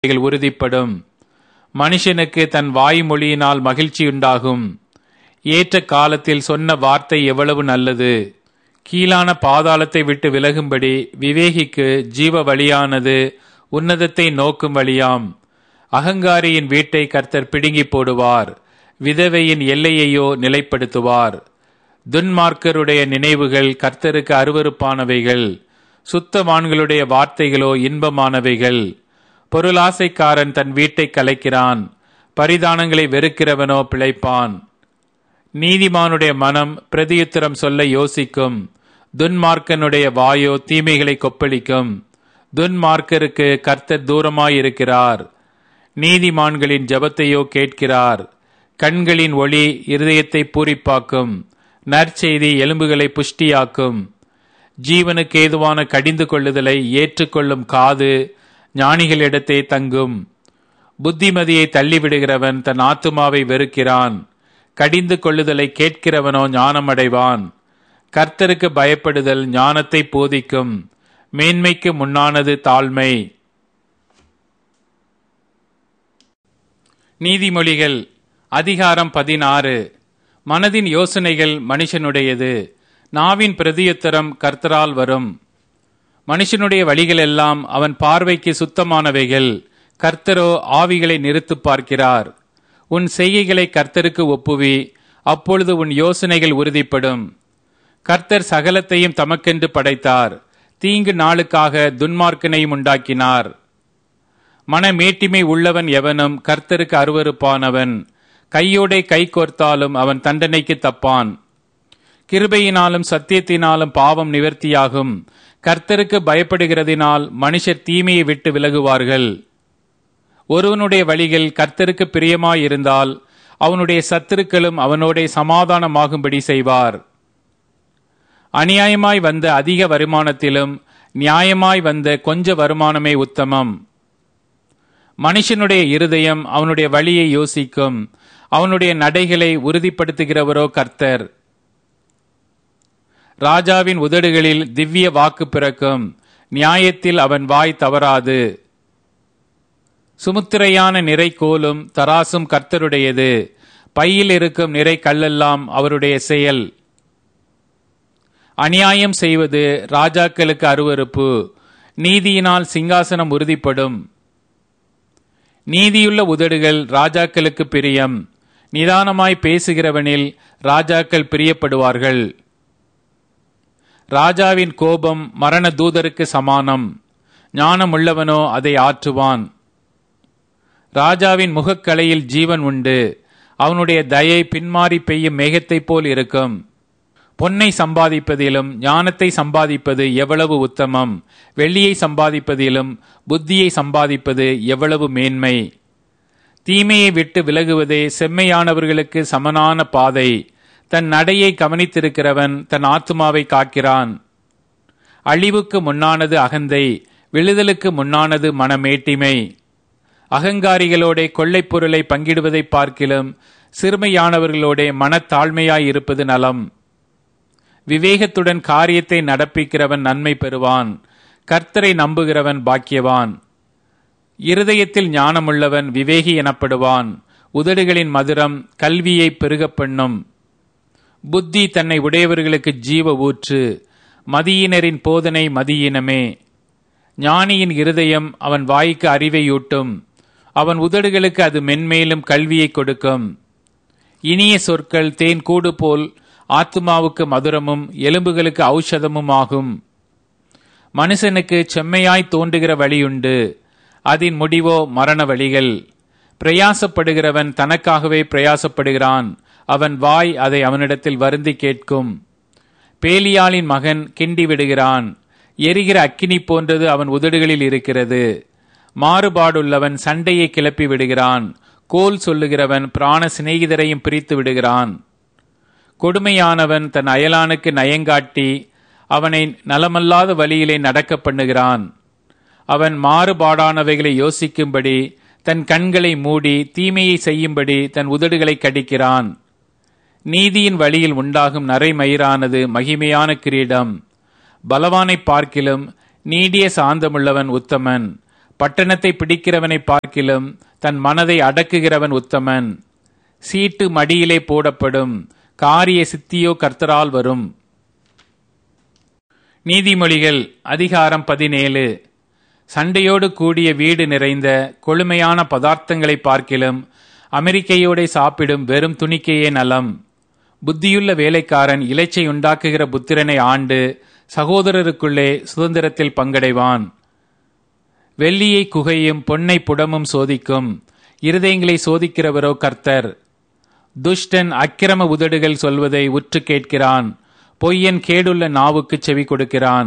அவைகள் உறுதிப்படும் மனுஷனுக்கு தன் வாய்மொழியினால் மகிழ்ச்சியுண்டாகும் ஏற்ற காலத்தில் சொன்ன வார்த்தை எவ்வளவு நல்லது கீழான பாதாளத்தை விட்டு விலகும்படி விவேகிக்கு ஜீவ வழியானது உன்னதத்தை நோக்கும் வழியாம் அகங்காரியின் வீட்டை கர்த்தர் பிடுங்கி போடுவார் விதவையின் எல்லையையோ நிலைப்படுத்துவார் துன்மார்க்கருடைய நினைவுகள் கர்த்தருக்கு அருவருப்பானவைகள் சுத்தவான்களுடைய வார்த்தைகளோ இன்பமானவைகள் பொருளாசைக்காரன் தன் வீட்டை கலைக்கிறான் பரிதானங்களை வெறுக்கிறவனோ பிழைப்பான் நீதிமானுடைய மனம் பிரதியுத்தரம் சொல்ல யோசிக்கும் துன்மார்க்கனுடைய வாயோ தீமைகளை கொப்பளிக்கும் துன்மார்க்கருக்கு கர்த்தர் தூரமாயிருக்கிறார் நீதிமான்களின் ஜபத்தையோ கேட்கிறார் கண்களின் ஒளி இருதயத்தை பூரிப்பாக்கும் நற்செய்தி எலும்புகளை புஷ்டியாக்கும் ஜீவனுக்கு ஏதுவான கடிந்து கொள்ளுதலை ஏற்றுக்கொள்ளும் காது ஞானிகளிடத்தே தங்கும் புத்திமதியை தள்ளிவிடுகிறவன் தன் ஆத்துமாவை வெறுக்கிறான் கடிந்து கொள்ளுதலை கேட்கிறவனோ ஞானமடைவான் கர்த்தருக்கு பயப்படுதல் ஞானத்தை போதிக்கும் மேன்மைக்கு முன்னானது தாழ்மை நீதிமொழிகள் அதிகாரம் பதினாறு மனதின் யோசனைகள் மனுஷனுடையது நாவின் பிரதியுத்தரம் கர்த்தரால் வரும் மனுஷனுடைய வழிகளெல்லாம் அவன் பார்வைக்கு சுத்தமானவைகள் கர்த்தரோ ஆவிகளை நிறுத்து பார்க்கிறார் உன் செய்கைகளை கர்த்தருக்கு ஒப்புவி அப்பொழுது உன் யோசனைகள் உறுதிப்படும் கர்த்தர் சகலத்தையும் தமக்கென்று படைத்தார் தீங்கு நாளுக்காக துன்மார்க்கனையும் உண்டாக்கினார் மனமேட்டிமை உள்ளவன் எவனும் கர்த்தருக்கு அருவருப்பானவன் கையோடை கை கோர்த்தாலும் அவன் தண்டனைக்கு தப்பான் கிருபையினாலும் சத்தியத்தினாலும் பாவம் நிவர்த்தியாகும் கர்த்தருக்கு பயப்படுகிறதினால் மனுஷர் தீமையை விட்டு விலகுவார்கள் ஒருவனுடைய வழிகள் கர்த்தருக்கு பிரியமாயிருந்தால் அவனுடைய சத்துருக்களும் அவனோட சமாதானமாகும்படி செய்வார் அநியாயமாய் வந்த அதிக வருமானத்திலும் நியாயமாய் வந்த கொஞ்ச வருமானமே உத்தமம் மனுஷனுடைய இருதயம் அவனுடைய வழியை யோசிக்கும் அவனுடைய நடைகளை உறுதிப்படுத்துகிறவரோ கர்த்தர் ராஜாவின் உதடுகளில் திவ்ய வாக்கு பிறக்கும் நியாயத்தில் அவன் வாய் தவறாது சுமுத்திரையான நிறை கோலும் தராசும் கர்த்தருடையது பையில் இருக்கும் நிறை கல்லெல்லாம் அவருடைய செயல் அநியாயம் செய்வது ராஜாக்களுக்கு அருவறுப்பு நீதியினால் சிங்காசனம் உறுதிப்படும் நீதியுள்ள உதடுகள் ராஜாக்களுக்கு பிரியம் நிதானமாய் பேசுகிறவனில் ராஜாக்கள் பிரியப்படுவார்கள் ராஜாவின் கோபம் மரண தூதருக்கு சமானம் ஞானமுள்ளவனோ அதை ஆற்றுவான் ராஜாவின் முகக்கலையில் ஜீவன் உண்டு அவனுடைய தயை பின்மாறி பெய்யும் மேகத்தைப் போல் இருக்கும் பொன்னை சம்பாதிப்பதிலும் ஞானத்தை சம்பாதிப்பது எவ்வளவு உத்தமம் வெள்ளியை சம்பாதிப்பதிலும் புத்தியை சம்பாதிப்பது எவ்வளவு மேன்மை தீமையை விட்டு விலகுவதே செம்மையானவர்களுக்கு சமனான பாதை தன் நடையை கவனித்திருக்கிறவன் தன் ஆத்மாவை காக்கிறான் அழிவுக்கு முன்னானது அகந்தை விழுதலுக்கு முன்னானது மனமேட்டிமை அகங்காரிகளோட கொள்ளைப் பொருளை பங்கிடுவதை பார்க்கிலும் சிறுமையானவர்களோட மனத்தாழ்மையாய் இருப்பது நலம் விவேகத்துடன் காரியத்தை நடப்பிக்கிறவன் நன்மை பெறுவான் கர்த்தரை நம்புகிறவன் பாக்கியவான் இருதயத்தில் ஞானமுள்ளவன் விவேகி எனப்படுவான் உதடுகளின் மதுரம் கல்வியை பெருகப் பண்ணும் புத்தி தன்னை உடையவர்களுக்கு ஜீவ ஊற்று மதியினரின் போதனை மதியினமே ஞானியின் இருதயம் அவன் வாய்க்கு அறிவையூட்டும் அவன் உதடுகளுக்கு அது மென்மேலும் கல்வியை கொடுக்கும் இனிய சொற்கள் தேன் கூடு போல் ஆத்மாவுக்கு மதுரமும் எலும்புகளுக்கு ஔஷதமும் ஆகும் மனுஷனுக்கு செம்மையாய் தோன்றுகிற வழியுண்டு அதன் முடிவோ மரண வழிகள் பிரயாசப்படுகிறவன் தனக்காகவே பிரயாசப்படுகிறான் அவன் வாய் அதை அவனிடத்தில் வருந்தி கேட்கும் பேலியாளின் மகன் கிண்டி விடுகிறான் எரிகிற அக்கினி போன்றது அவன் உதடுகளில் இருக்கிறது மாறுபாடுள்ளவன் சண்டையை கிளப்பி விடுகிறான் கோல் சொல்லுகிறவன் பிராண சிநேகிதரையும் பிரித்து விடுகிறான் கொடுமையானவன் தன் அயலானுக்கு நயங்காட்டி அவனை நலமல்லாத வழியிலே நடக்க பண்ணுகிறான் அவன் மாறுபாடானவைகளை யோசிக்கும்படி தன் கண்களை மூடி தீமையை செய்யும்படி தன் உதடுகளை கடிக்கிறான் நீதியின் வழியில் உண்டாகும் நரைமயிரானது மகிமையான கிரீடம் பலவானை பார்க்கிலும் நீடிய சாந்தமுள்ளவன் உத்தமன் பட்டணத்தை பிடிக்கிறவனை பார்க்கிலும் தன் மனதை அடக்குகிறவன் உத்தமன் சீட்டு மடியிலே போடப்படும் காரிய சித்தியோ கர்த்தரால் வரும் நீதிமொழிகள் அதிகாரம் பதினேழு சண்டையோடு கூடிய வீடு நிறைந்த கொழுமையான பதார்த்தங்களை பார்க்கிலும் அமெரிக்கையோடே சாப்பிடும் வெறும் துணிக்கையே நலம் புத்தியுள்ள வேலைக்காரன் இலைச்சை உண்டாக்குகிற புத்திரனை ஆண்டு சகோதரருக்குள்ளே சுதந்திரத்தில் பங்கடைவான் வெள்ளியை குகையும் பொன்னை புடமும் சோதிக்கும் இருதயங்களை சோதிக்கிறவரோ கர்த்தர் துஷ்டன் அக்கிரம உதடுகள் சொல்வதை உற்று கேட்கிறான் பொய்யன் கேடுள்ள நாவுக்கு செவி கொடுக்கிறான்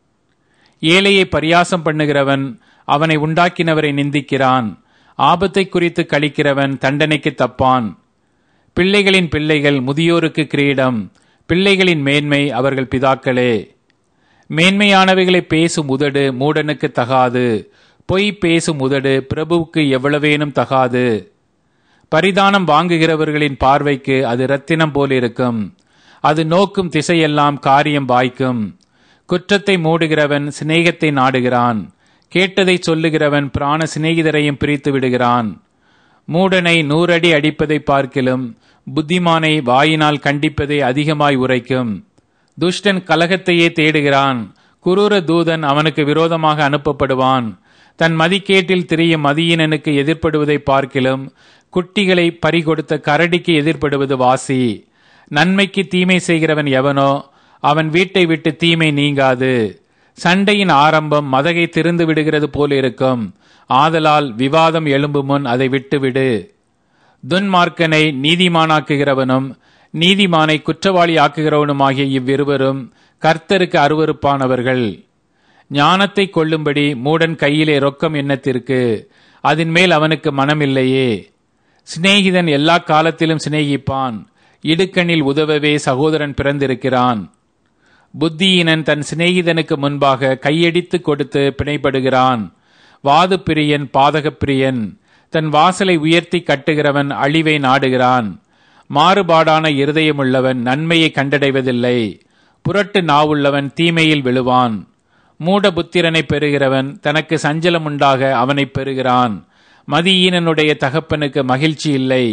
ஏழையை பரியாசம் பண்ணுகிறவன் அவனை உண்டாக்கினவரை நிந்திக்கிறான் ஆபத்தை குறித்து கழிக்கிறவன் தண்டனைக்கு தப்பான் பிள்ளைகளின் பிள்ளைகள் முதியோருக்கு கிரீடம் பிள்ளைகளின் மேன்மை அவர்கள் பிதாக்களே மேன்மையானவைகளை பேசும் உதடு மூடனுக்கு தகாது பொய் பேசும் உதடு பிரபுவுக்கு எவ்வளவேனும் தகாது பரிதானம் வாங்குகிறவர்களின் பார்வைக்கு அது இரத்தினம் போல் இருக்கும் அது நோக்கும் திசையெல்லாம் காரியம் வாய்க்கும் குற்றத்தை மூடுகிறவன் சிநேகத்தை நாடுகிறான் கேட்டதை சொல்லுகிறவன் பிராண சிநேகிதரையும் பிரித்து விடுகிறான் மூடனை நூறடி அடிப்பதை பார்க்கிலும் புத்திமானை வாயினால் கண்டிப்பதை அதிகமாய் உரைக்கும் துஷ்டன் கலகத்தையே தேடுகிறான் குரூர தூதன் அவனுக்கு விரோதமாக அனுப்பப்படுவான் தன் மதிக்கேட்டில் திரியும் மதியினனுக்கு எதிர்ப்படுவதை பார்க்கிலும் குட்டிகளை பறிகொடுத்த கரடிக்கு எதிர்ப்படுவது வாசி நன்மைக்கு தீமை செய்கிறவன் எவனோ அவன் வீட்டை விட்டு தீமை நீங்காது சண்டையின் ஆரம்பம் மதகை திருந்து விடுகிறது போல் இருக்கும் ஆதலால் விவாதம் எழும்பு முன் அதை விட்டுவிடு துன்மார்க்கனை நீதிமானாக்குகிறவனும் நீதிமானை குற்றவாளி ஆக்குகிறவனுமாகிய இவ்விருவரும் கர்த்தருக்கு அருவருப்பானவர்கள் ஞானத்தை கொள்ளும்படி மூடன் கையிலே ரொக்கம் எண்ணத்திற்கு அதன் மேல் அவனுக்கு மனமில்லையே சிநேகிதன் எல்லா காலத்திலும் சிநேகிப்பான் இடுக்கண்ணில் உதவவே சகோதரன் பிறந்திருக்கிறான் புத்தியினன் தன் சிநேகிதனுக்கு முன்பாக கையடித்து கொடுத்து பிணைப்படுகிறான் வாது பிரியன் பாதகப் பிரியன் தன் வாசலை உயர்த்தி கட்டுகிறவன் அழிவை நாடுகிறான் மாறுபாடான இருதயமுள்ளவன் நன்மையை கண்டடைவதில்லை புரட்டு நாவுள்ளவன் தீமையில் விழுவான் மூட புத்திரனை பெறுகிறவன் தனக்கு சஞ்சலம் உண்டாக அவனை பெறுகிறான் மதியீனனுடைய தகப்பனுக்கு மகிழ்ச்சி இல்லை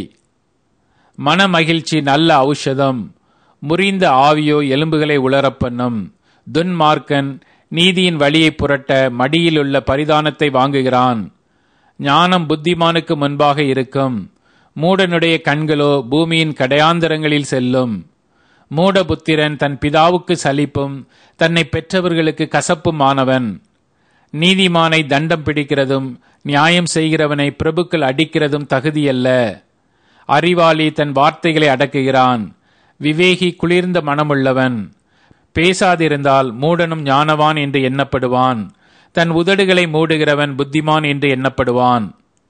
மன மகிழ்ச்சி நல்ல ஔஷதம் முறிந்த ஆவியோ எலும்புகளை உலரப்பண்ணும் துன்மார்க்கன் நீதியின் வழியை புரட்ட மடியிலுள்ள பரிதானத்தை வாங்குகிறான் ஞானம் புத்திமானுக்கு முன்பாக இருக்கும் மூடனுடைய கண்களோ பூமியின் கடையாந்தரங்களில் செல்லும் மூடபுத்திரன் தன் பிதாவுக்கு சலிப்பும் தன்னை பெற்றவர்களுக்கு கசப்புமானவன் நீதிமானை தண்டம் பிடிக்கிறதும் நியாயம் செய்கிறவனை பிரபுக்கள் அடிக்கிறதும் தகுதியல்ல அறிவாளி தன் வார்த்தைகளை அடக்குகிறான் விவேகி குளிர்ந்த மனமுள்ளவன் பேசாதிருந்தால் மூடனும் ஞானவான் என்று எண்ணப்படுவான் தன் உதடுகளை மூடுகிறவன் புத்திமான் என்று எண்ணப்படுவான்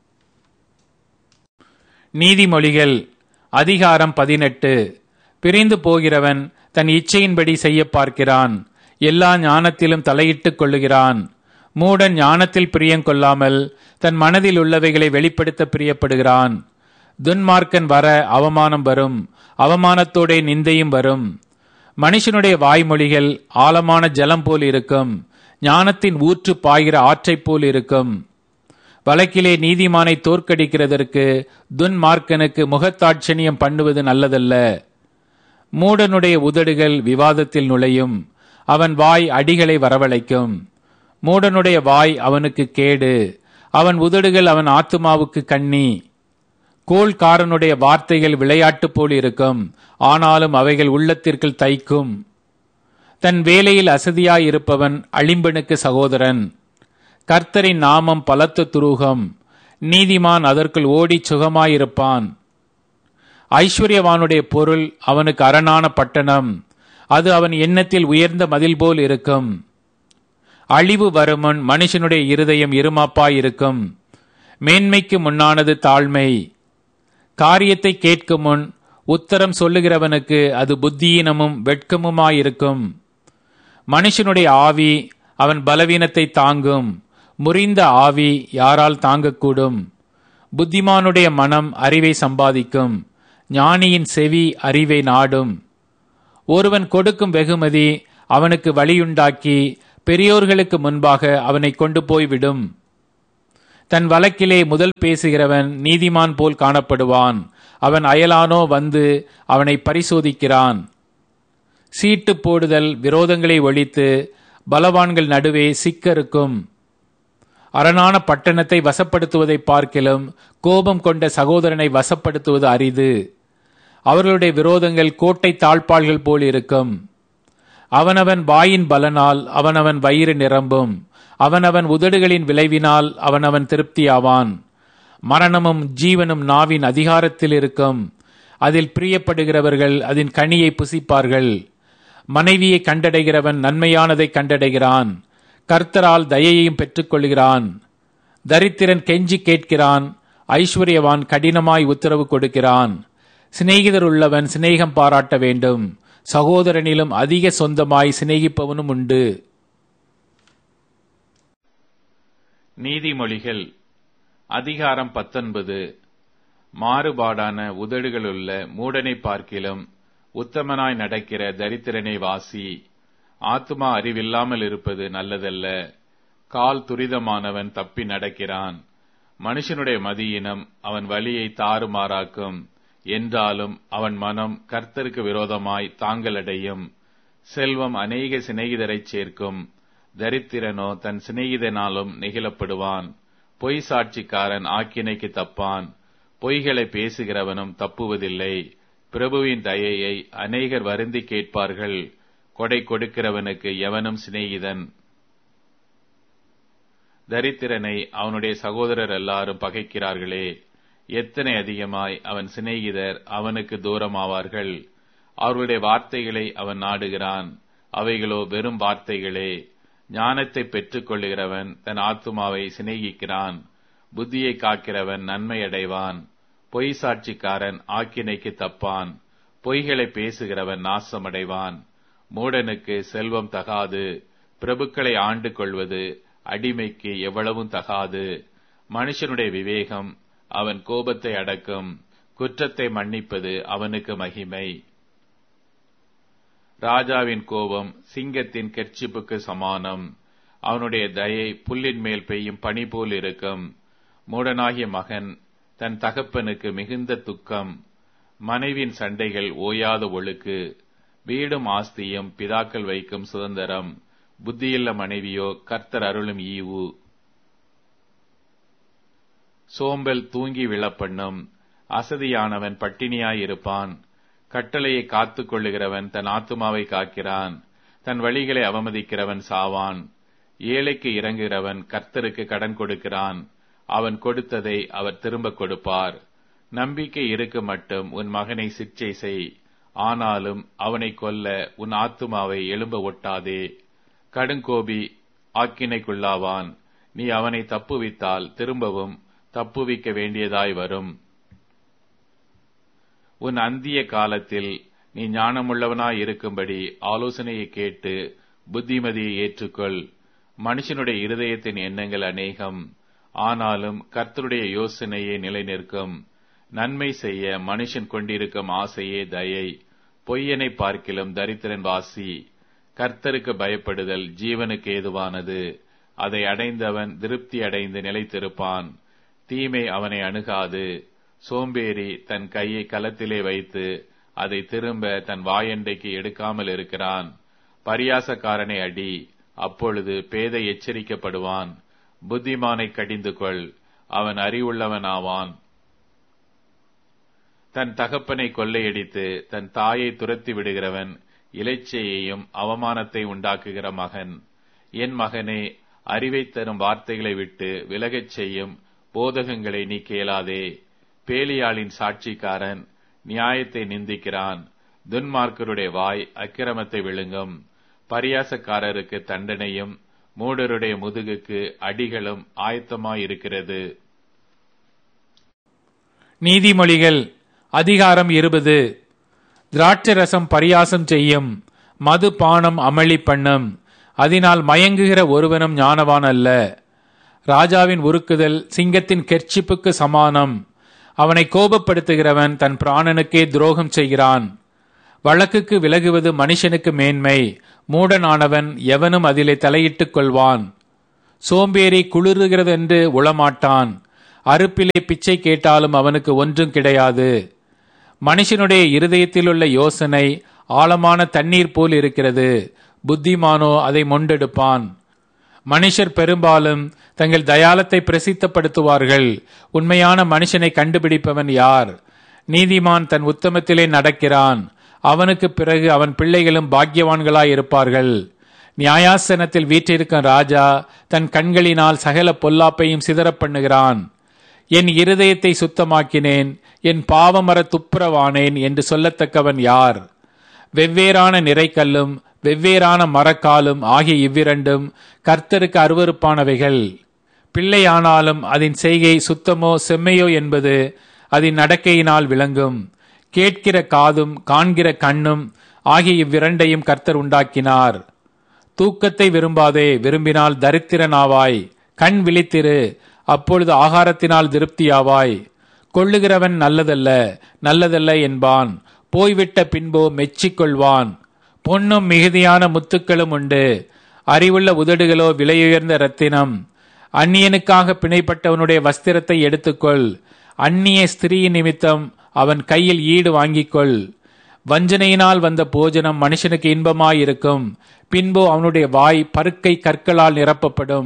நீதிமொழிகள் அதிகாரம் பதினெட்டு பிரிந்து போகிறவன் தன் இச்சையின்படி செய்ய பார்க்கிறான் எல்லா ஞானத்திலும் தலையிட்டுக் கொள்ளுகிறான் மூடன் ஞானத்தில் பிரியங்கொள்ளாமல் தன் மனதில் உள்ளவைகளை வெளிப்படுத்த பிரியப்படுகிறான் துன்மார்க்கன் வர அவமானம் வரும் அவமானத்தோடே நிந்தையும் வரும் மனுஷனுடைய வாய்மொழிகள் ஆழமான ஜலம் போல் இருக்கும் ஞானத்தின் ஊற்று பாய்கிற ஆற்றைப் போல் இருக்கும் வழக்கிலே நீதிமானை தோற்கடிக்கிறதற்கு துன்மார்க்கனுக்கு முகத்தாட்சணியம் பண்ணுவது நல்லதல்ல மூடனுடைய உதடுகள் விவாதத்தில் நுழையும் அவன் வாய் அடிகளை வரவழைக்கும் மூடனுடைய வாய் அவனுக்கு கேடு அவன் உதடுகள் அவன் ஆத்துமாவுக்கு கண்ணி கோள்காரனுடைய வார்த்தைகள் விளையாட்டு போல் இருக்கும் ஆனாலும் அவைகள் உள்ளத்திற்குள் தைக்கும் தன் வேலையில் அசதியாயிருப்பவன் அழிம்பனுக்கு சகோதரன் கர்த்தரின் நாமம் பலத்த துரூகம் நீதிமான் அதற்குள் ஓடி சுகமாயிருப்பான் ஐஸ்வர்யவானுடைய பொருள் அவனுக்கு அரணான பட்டணம் அது அவன் எண்ணத்தில் உயர்ந்த மதில் போல் இருக்கும் அழிவு வருமுன் மனுஷனுடைய இருதயம் இருமாப்பாயிருக்கும் மேன்மைக்கு முன்னானது தாழ்மை காரியத்தை கேட்கும் முன் உத்தரம் சொல்லுகிறவனுக்கு அது புத்தியீனமும் வெட்கமுமாயிருக்கும் மனுஷனுடைய ஆவி அவன் பலவீனத்தை தாங்கும் முறிந்த ஆவி யாரால் தாங்கக்கூடும் புத்திமானுடைய மனம் அறிவை சம்பாதிக்கும் ஞானியின் செவி அறிவை நாடும் ஒருவன் கொடுக்கும் வெகுமதி அவனுக்கு வழியுண்டாக்கி பெரியோர்களுக்கு முன்பாக அவனை கொண்டு போய்விடும் தன் வழக்கிலே முதல் பேசுகிறவன் நீதிமான் போல் காணப்படுவான் அவன் அயலானோ வந்து அவனை பரிசோதிக்கிறான் சீட்டு போடுதல் விரோதங்களை ஒழித்து பலவான்கள் நடுவே சிக்கருக்கும் அரணான பட்டணத்தை வசப்படுத்துவதை பார்க்கிலும் கோபம் கொண்ட சகோதரனை வசப்படுத்துவது அரிது அவர்களுடைய விரோதங்கள் கோட்டை தாழ்பாள்கள் போல் இருக்கும் அவனவன் வாயின் பலனால் அவனவன் வயிறு நிரம்பும் அவனவன் உதடுகளின் விளைவினால் அவனவன் திருப்தியாவான் மரணமும் ஜீவனும் நாவின் அதிகாரத்தில் இருக்கும் அதில் பிரியப்படுகிறவர்கள் அதன் கனியை புசிப்பார்கள் மனைவியை கண்டடைகிறவன் நன்மையானதை கண்டடைகிறான் கர்த்தரால் தயையையும் பெற்றுக்கொள்கிறான் தரித்திரன் கெஞ்சி கேட்கிறான் ஐஸ்வர்யவான் கடினமாய் உத்தரவு கொடுக்கிறான் சிநேகிதர் உள்ளவன் சிநேகம் பாராட்ட வேண்டும் சகோதரனிலும் அதிக சொந்தமாய் சிநேகிப்பவனும் உண்டு நீதிமொழிகள் அதிகாரம் பத்தொன்பது மாறுபாடான உதடுகளுள்ள மூடனை பார்க்கிலும் உத்தமனாய் நடக்கிற தரித்திரனை வாசி ஆத்துமா அறிவில்லாமல் இருப்பது நல்லதல்ல கால் துரிதமானவன் தப்பி நடக்கிறான் மனுஷனுடைய மதியினம் அவன் வழியை தாறுமாறாக்கும் என்றாலும் அவன் மனம் கர்த்தருக்கு விரோதமாய் தாங்களடையும் செல்வம் அநேக சிநேகிதரைச் சேர்க்கும் தரித்திரனோ தன் சிநேகிதனாலும் நெகிழப்படுவான் பொய் சாட்சிக்காரன் ஆக்கினைக்கு தப்பான் பொய்களை பேசுகிறவனும் தப்புவதில்லை பிரபுவின் தயையை அநேகர் வருந்தி கேட்பார்கள் கொடை கொடுக்கிறவனுக்கு எவனும் சிநேகிதன் தரித்திரனை அவனுடைய சகோதரர் எல்லாரும் பகைக்கிறார்களே எத்தனை அதிகமாய் அவன் சிநேகிதர் அவனுக்கு தூரமாவார்கள் அவர்களுடைய வார்த்தைகளை அவன் நாடுகிறான் அவைகளோ வெறும் வார்த்தைகளே ஞானத்தை பெற்றுக் கொள்ளுகிறவன் தன் ஆத்துமாவை சிநேகிக்கிறான் புத்தியை காக்கிறவன் நன்மை அடைவான் பொய் சாட்சிக்காரன் ஆக்கினைக்கு தப்பான் பொய்களை பேசுகிறவன் நாசமடைவான் மூடனுக்கு செல்வம் தகாது பிரபுக்களை ஆண்டு கொள்வது அடிமைக்கு எவ்வளவும் தகாது மனுஷனுடைய விவேகம் அவன் கோபத்தை அடக்கும் குற்றத்தை மன்னிப்பது அவனுக்கு மகிமை ராஜாவின் கோபம் சிங்கத்தின் கெர்ச்சிப்புக்கு சமானம் அவனுடைய தயை புல்லின் மேல் பெய்யும் பனி போல் இருக்கும் மூடனாகிய மகன் தன் தகப்பனுக்கு மிகுந்த துக்கம் மனைவின் சண்டைகள் ஓயாத ஒழுக்கு வீடும் ஆஸ்தியும் பிதாக்கள் வைக்கும் சுதந்திரம் புத்தியுள்ள மனைவியோ கர்த்தர் அருளும் ஈவு சோம்பல் தூங்கி விழப்பண்ணும் அசதியானவன் பட்டினியாயிருப்பான் கட்டளையை காத்துக் கொள்ளுகிறவன் தன் ஆத்துமாவை காக்கிறான் தன் வழிகளை அவமதிக்கிறவன் சாவான் ஏழைக்கு இறங்குகிறவன் கர்த்தருக்கு கடன் கொடுக்கிறான் அவன் கொடுத்ததை அவர் திரும்ப கொடுப்பார் நம்பிக்கை இருக்கு மட்டும் உன் மகனை சிற்சை செய் ஆனாலும் அவனை கொல்ல உன் ஆத்துமாவை எழும்ப ஒட்டாதே கடுங்கோபி ஆக்கினைக்குள்ளாவான் நீ அவனை தப்புவித்தால் திரும்பவும் தப்புவிக்க வேண்டியதாய் வரும் உன் அந்திய காலத்தில் நீ ஞானமுள்ளவனாய் இருக்கும்படி ஆலோசனையை கேட்டு புத்திமதியை ஏற்றுக்கொள் மனுஷனுடைய இருதயத்தின் எண்ணங்கள் அநேகம் ஆனாலும் கர்த்தருடைய யோசனையே நிலை நிற்கும் நன்மை செய்ய மனுஷன் கொண்டிருக்கும் ஆசையே தயை பொய்யனை பார்க்கிலும் தரித்திரன் வாசி கர்த்தருக்கு பயப்படுதல் ஜீவனுக்கு ஏதுவானது அதை அடைந்தவன் திருப்தி அடைந்து நிலைத்திருப்பான் தீமை அவனை அணுகாது சோம்பேறி தன் கையை களத்திலே வைத்து அதை திரும்ப தன் வாயண்டைக்கு எடுக்காமல் இருக்கிறான் பரியாசக்காரனை அடி அப்பொழுது பேதை எச்சரிக்கப்படுவான் புத்திமானை கடிந்து கொள் அவன் அறிவுள்ளவனாவான் தன் தகப்பனை கொள்ளையடித்து தன் தாயை துரத்தி விடுகிறவன் இலைச்சையையும் அவமானத்தை உண்டாக்குகிற மகன் என் மகனே அறிவை தரும் வார்த்தைகளை விட்டு விலகச் செய்யும் போதகங்களை நீ கேளாதே பேலியாளின் சாட்சிக்காரன் நியாயத்தை நிந்திக்கிறான் துன்மார்க்கருடைய வாய் அக்கிரமத்தை விழுங்கும் பரியாசக்காரருக்கு தண்டனையும் மூடருடைய முதுகுக்கு அடிகளும் ஆயத்தமாயிருக்கிறது நீதிமொழிகள் அதிகாரம் இருபது திராட்சரசம் பரியாசம் செய்யும் மது பானம் அமளி பண்ணும் அதனால் மயங்குகிற ஒருவனும் ஞானவான் அல்ல ராஜாவின் உருக்குதல் சிங்கத்தின் கெர்ச்சிப்புக்கு சமானம் அவனை கோபப்படுத்துகிறவன் தன் பிராணனுக்கே துரோகம் செய்கிறான் வழக்குக்கு விலகுவது மனுஷனுக்கு மேன்மை மூடனானவன் எவனும் அதிலே தலையிட்டுக் கொள்வான் சோம்பேறி குளிருகிறதென்று உளமாட்டான் அறுப்பிலே பிச்சை கேட்டாலும் அவனுக்கு ஒன்றும் கிடையாது மனுஷனுடைய இருதயத்திலுள்ள யோசனை ஆழமான தண்ணீர் போல் இருக்கிறது புத்திமானோ அதை மொண்டெடுப்பான் மனுஷர் பெரும்பாலும் தங்கள் தயாலத்தை பிரசித்தப்படுத்துவார்கள் உண்மையான மனுஷனை கண்டுபிடிப்பவன் யார் நீதிமான் தன் உத்தமத்திலே நடக்கிறான் அவனுக்கு பிறகு அவன் பிள்ளைகளும் பாக்கியவான்களாய் இருப்பார்கள் நியாயாசனத்தில் வீற்றிருக்கும் ராஜா தன் கண்களினால் சகல பொல்லாப்பையும் சிதறப் பண்ணுகிறான் என் இருதயத்தை சுத்தமாக்கினேன் என் பாவமர துப்புரவானேன் என்று சொல்லத்தக்கவன் யார் வெவ்வேறான நிறைக்கல்லும் வெவ்வேறான மரக்காலும் ஆகிய இவ்விரண்டும் கர்த்தருக்கு அருவருப்பானவைகள் பிள்ளையானாலும் அதன் செய்கை சுத்தமோ செம்மையோ என்பது அதன் நடக்கையினால் விளங்கும் கேட்கிற காதும் காண்கிற கண்ணும் ஆகிய இவ்விரண்டையும் கர்த்தர் உண்டாக்கினார் தூக்கத்தை விரும்பாதே விரும்பினால் தரித்திரனாவாய் கண் விழித்திரு அப்பொழுது ஆகாரத்தினால் திருப்தியாவாய் கொள்ளுகிறவன் நல்லதல்ல நல்லதல்ல என்பான் போய்விட்ட பின்போ மெச்சிக்கொள்வான் பொன்னும் மிகுதியான முத்துக்களும் உண்டு அறிவுள்ள உதடுகளோ விலையுயர்ந்த ரத்தினம் அந்நியனுக்காக பிணைப்பட்டவனுடைய வஸ்திரத்தை எடுத்துக்கொள் அந்நிய ஸ்திரீயின் நிமித்தம் அவன் கையில் ஈடு வாங்கிக்கொள் வஞ்சனையினால் வந்த போஜனம் மனுஷனுக்கு இன்பமாயிருக்கும் பின்பு அவனுடைய வாய் பருக்கை கற்களால் நிரப்பப்படும்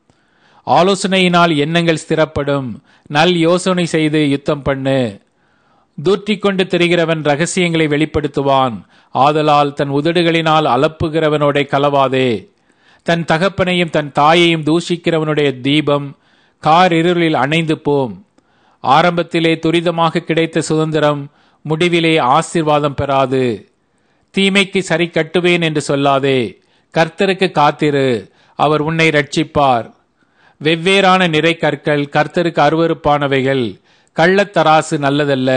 ஆலோசனையினால் எண்ணங்கள் ஸ்திரப்படும் நல் யோசனை செய்து யுத்தம் பண்ணு தூற்றிக் கொண்டு திரிகிறவன் ரகசியங்களை வெளிப்படுத்துவான் ஆதலால் தன் உதடுகளினால் அலப்புகிறவனோட கலவாதே தன் தகப்பனையும் தன் தாயையும் தூஷிக்கிறவனுடைய தீபம் கார் இருளில் அணைந்து போம் ஆரம்பத்திலே துரிதமாக கிடைத்த சுதந்திரம் முடிவிலே ஆசீர்வாதம் பெறாது தீமைக்கு சரி கட்டுவேன் என்று சொல்லாதே கர்த்தருக்கு காத்திரு அவர் உன்னை ரட்சிப்பார் வெவ்வேறான நிறை கற்கள் கர்த்தருக்கு அருவருப்பானவைகள் கள்ளத்தராசு நல்லதல்ல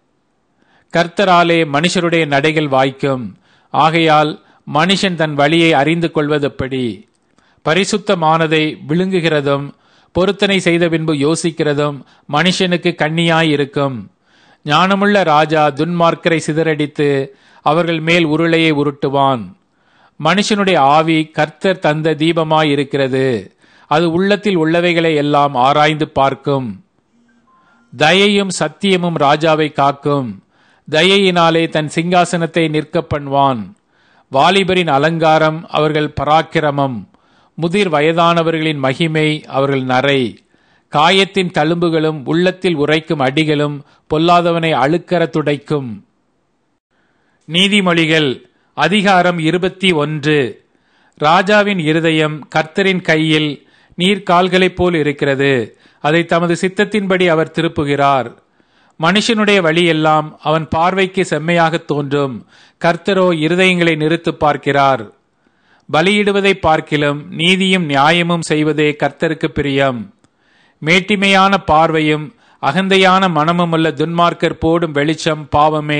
கர்த்தராலே மனுஷருடைய நடைகள் வாய்க்கும் ஆகையால் மனுஷன் தன் வழியை அறிந்து கொள்வதெப்படி பரிசுத்தமானதை விழுங்குகிறதும் பொருத்தனை செய்த பின்பு யோசிக்கிறதும் மனுஷனுக்கு கண்ணியாயிருக்கும் ஞானமுள்ள ராஜா துன்மார்க்கரை சிதறடித்து அவர்கள் மேல் உருளையை உருட்டுவான் மனுஷனுடைய ஆவி கர்த்தர் தந்த தீபமாயிருக்கிறது அது உள்ளத்தில் உள்ளவைகளை எல்லாம் ஆராய்ந்து பார்க்கும் தயையும் சத்தியமும் ராஜாவை காக்கும் தயையினாலே தன் சிங்காசனத்தை நிற்க பண்ணுவான் வாலிபரின் அலங்காரம் அவர்கள் பராக்கிரமம் முதிர் வயதானவர்களின் மகிமை அவர்கள் நரை காயத்தின் தழும்புகளும் உள்ளத்தில் உரைக்கும் அடிகளும் பொல்லாதவனை அழுக்கற துடைக்கும் நீதிமொழிகள் அதிகாரம் இருபத்தி ஒன்று ராஜாவின் இருதயம் கர்த்தரின் கையில் நீர்கால்களைப் போல் இருக்கிறது அதை தமது சித்தத்தின்படி அவர் திருப்புகிறார் மனுஷனுடைய வழியெல்லாம் அவன் பார்வைக்கு செம்மையாக தோன்றும் கர்த்தரோ இருதயங்களை நிறுத்து பார்க்கிறார் பலியிடுவதை பார்க்கிலும் நீதியும் நியாயமும் செய்வதே கர்த்தருக்கு பிரியம் மேட்டிமையான பார்வையும் அகந்தையான மனமும் உள்ள துன்மார்க்கர் போடும் வெளிச்சம் பாவமே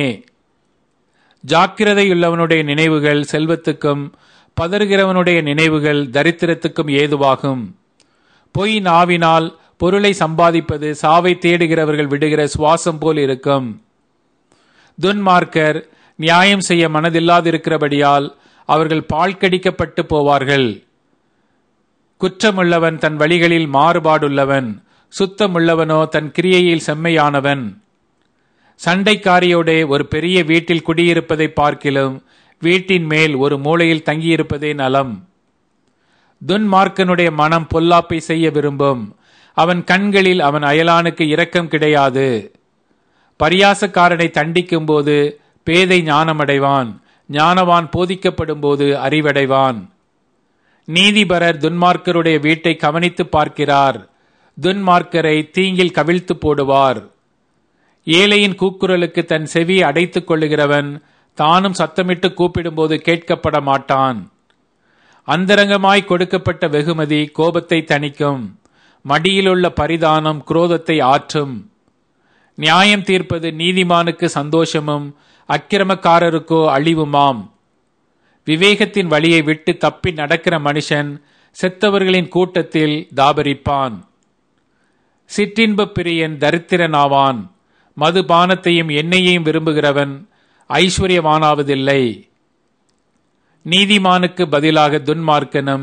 ஜாக்கிரதையுள்ளவனுடைய நினைவுகள் செல்வத்துக்கும் பதறுகிறவனுடைய நினைவுகள் தரித்திரத்துக்கும் ஏதுவாகும் பொய் நாவினால் பொருளை சம்பாதிப்பது சாவை தேடுகிறவர்கள் விடுகிற சுவாசம் போல் இருக்கும் துன்மார்க்கர் நியாயம் செய்ய மனதில்லாதிருக்கிறபடியால் அவர்கள் பால் கடிக்கப்பட்டு போவார்கள் குற்றமுள்ளவன் தன் வழிகளில் மாறுபாடுள்ளவன் சுத்தமுள்ளவனோ தன் கிரியையில் செம்மையானவன் சண்டைக்காரியோடே ஒரு பெரிய வீட்டில் குடியிருப்பதை பார்க்கிலும் வீட்டின் மேல் ஒரு மூலையில் தங்கியிருப்பதே நலம் துன்மார்க்கனுடைய மனம் பொல்லாப்பை செய்ய விரும்பும் அவன் கண்களில் அவன் அயலானுக்கு இரக்கம் கிடையாது பரியாசக்காரனை தண்டிக்கும் போது பேதை ஞானமடைவான் ஞானவான் போதிக்கப்படும் போது அறிவடைவான் நீதிபரர் துன்மார்க்கருடைய வீட்டை கவனித்து பார்க்கிறார் துன்மார்க்கரை தீங்கில் கவிழ்த்து போடுவார் ஏழையின் கூக்குரலுக்கு தன் செவி அடைத்துக் கொள்ளுகிறவன் தானும் சத்தமிட்டு கூப்பிடும்போது கேட்கப்பட மாட்டான் அந்தரங்கமாய் கொடுக்கப்பட்ட வெகுமதி கோபத்தை தணிக்கும் மடியிலுள்ள பரிதானம் குரோதத்தை ஆற்றும் நியாயம் தீர்ப்பது நீதிமானுக்கு சந்தோஷமும் அக்கிரமக்காரருக்கோ அழிவுமாம் விவேகத்தின் வழியை விட்டு தப்பி நடக்கிற மனுஷன் செத்தவர்களின் கூட்டத்தில் தாபரிப்பான் சிற்றின்ப பிரியன் தரித்திரனாவான் மதுபானத்தையும் எண்ணெயையும் விரும்புகிறவன் ஐஸ்வர்யவானாவதில்லை நீதிமானுக்கு பதிலாக துன்மார்க்கனும்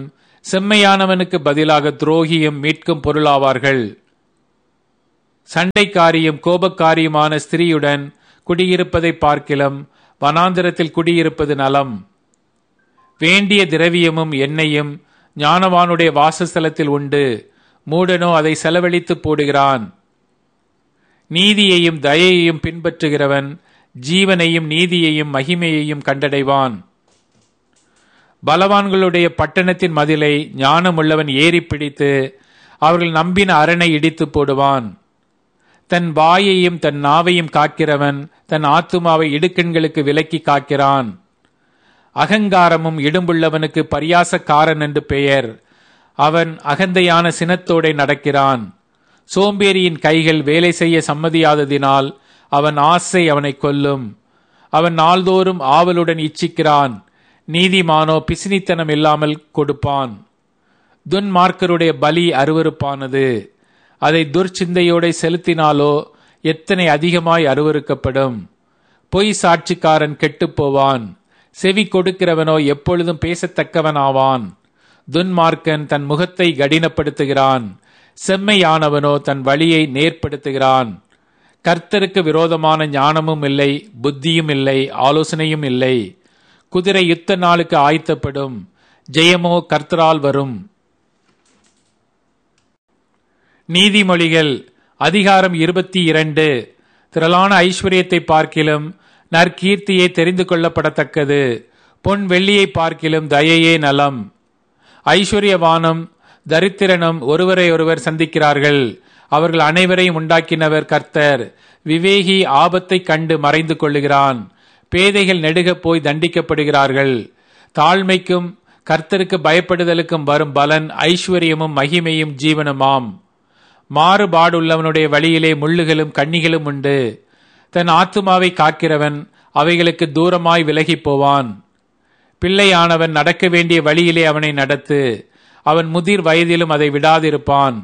செம்மையானவனுக்கு பதிலாக துரோகியும் மீட்கும் பொருளாவார்கள் சண்டைக்காரியும் கோபக்காரியுமான ஸ்திரீயுடன் குடியிருப்பதை பார்க்கிலும் வனாந்திரத்தில் குடியிருப்பது நலம் வேண்டிய திரவியமும் எண்ணெயும் ஞானவானுடைய வாசஸ்தலத்தில் உண்டு மூடனோ அதை செலவழித்து போடுகிறான் நீதியையும் தயையையும் பின்பற்றுகிறவன் ஜீவனையும் நீதியையும் மகிமையையும் கண்டடைவான் பலவான்களுடைய பட்டணத்தின் மதிலை ஞானமுள்ளவன் ஏறி பிடித்து அவர்கள் நம்பின அரணை இடித்து போடுவான் தன் வாயையும் தன் நாவையும் காக்கிறவன் தன் ஆத்துமாவை இடுக்கண்களுக்கு விலக்கி காக்கிறான் அகங்காரமும் இடும்புள்ளவனுக்கு பரியாசக்காரன் என்று பெயர் அவன் அகந்தையான சினத்தோடே நடக்கிறான் சோம்பேறியின் கைகள் வேலை செய்ய சம்மதியாததினால் அவன் ஆசை அவனை கொல்லும் அவன் நாள்தோறும் ஆவலுடன் இச்சிக்கிறான் நீதிமானோ பிசினித்தனம் இல்லாமல் கொடுப்பான் துன்மார்க்கருடைய பலி அருவருப்பானது அதை துர்ச்சிந்தையோட செலுத்தினாலோ எத்தனை அதிகமாய் அருவருக்கப்படும் பொய் சாட்சிக்காரன் கெட்டுப்போவான் செவி கொடுக்கிறவனோ எப்பொழுதும் பேசத்தக்கவனாவான் துன்மார்க்கன் தன் முகத்தை கடினப்படுத்துகிறான் செம்மையானவனோ தன் வழியை நேர்படுத்துகிறான் கர்த்தருக்கு விரோதமான ஞானமும் இல்லை புத்தியும் இல்லை ஆலோசனையும் இல்லை குதிரை யுத்த நாளுக்கு ஆயத்தப்படும் ஜெயமோ கர்த்தரால் வரும் நீதிமொழிகள் அதிகாரம் இருபத்தி இரண்டு திரளான ஐஸ்வர்யத்தை பார்க்கிலும் நற்கீர்த்தியே தெரிந்து கொள்ளப்படத்தக்கது பொன் வெள்ளியை பார்க்கிலும் தயையே நலம் ஐஸ்வர்யவானும் தரித்திரனும் ஒருவரை ஒருவர் சந்திக்கிறார்கள் அவர்கள் அனைவரையும் உண்டாக்கினவர் கர்த்தர் விவேகி ஆபத்தை கண்டு மறைந்து கொள்ளுகிறான் பேதைகள் நெடுகப் போய் தண்டிக்கப்படுகிறார்கள் தாழ்மைக்கும் கர்த்தருக்கு பயப்படுதலுக்கும் வரும் பலன் ஐஸ்வர்யமும் மகிமையும் ஜீவனுமாம் மாறுபாடுள்ளவனுடைய வழியிலே முள்ளுகளும் கண்ணிகளும் உண்டு தன் ஆத்துமாவை காக்கிறவன் அவைகளுக்கு தூரமாய் விலகிப் போவான் பிள்ளையானவன் நடக்க வேண்டிய வழியிலே அவனை நடத்து அவன் முதிர் வயதிலும் அதை விடாதிருப்பான்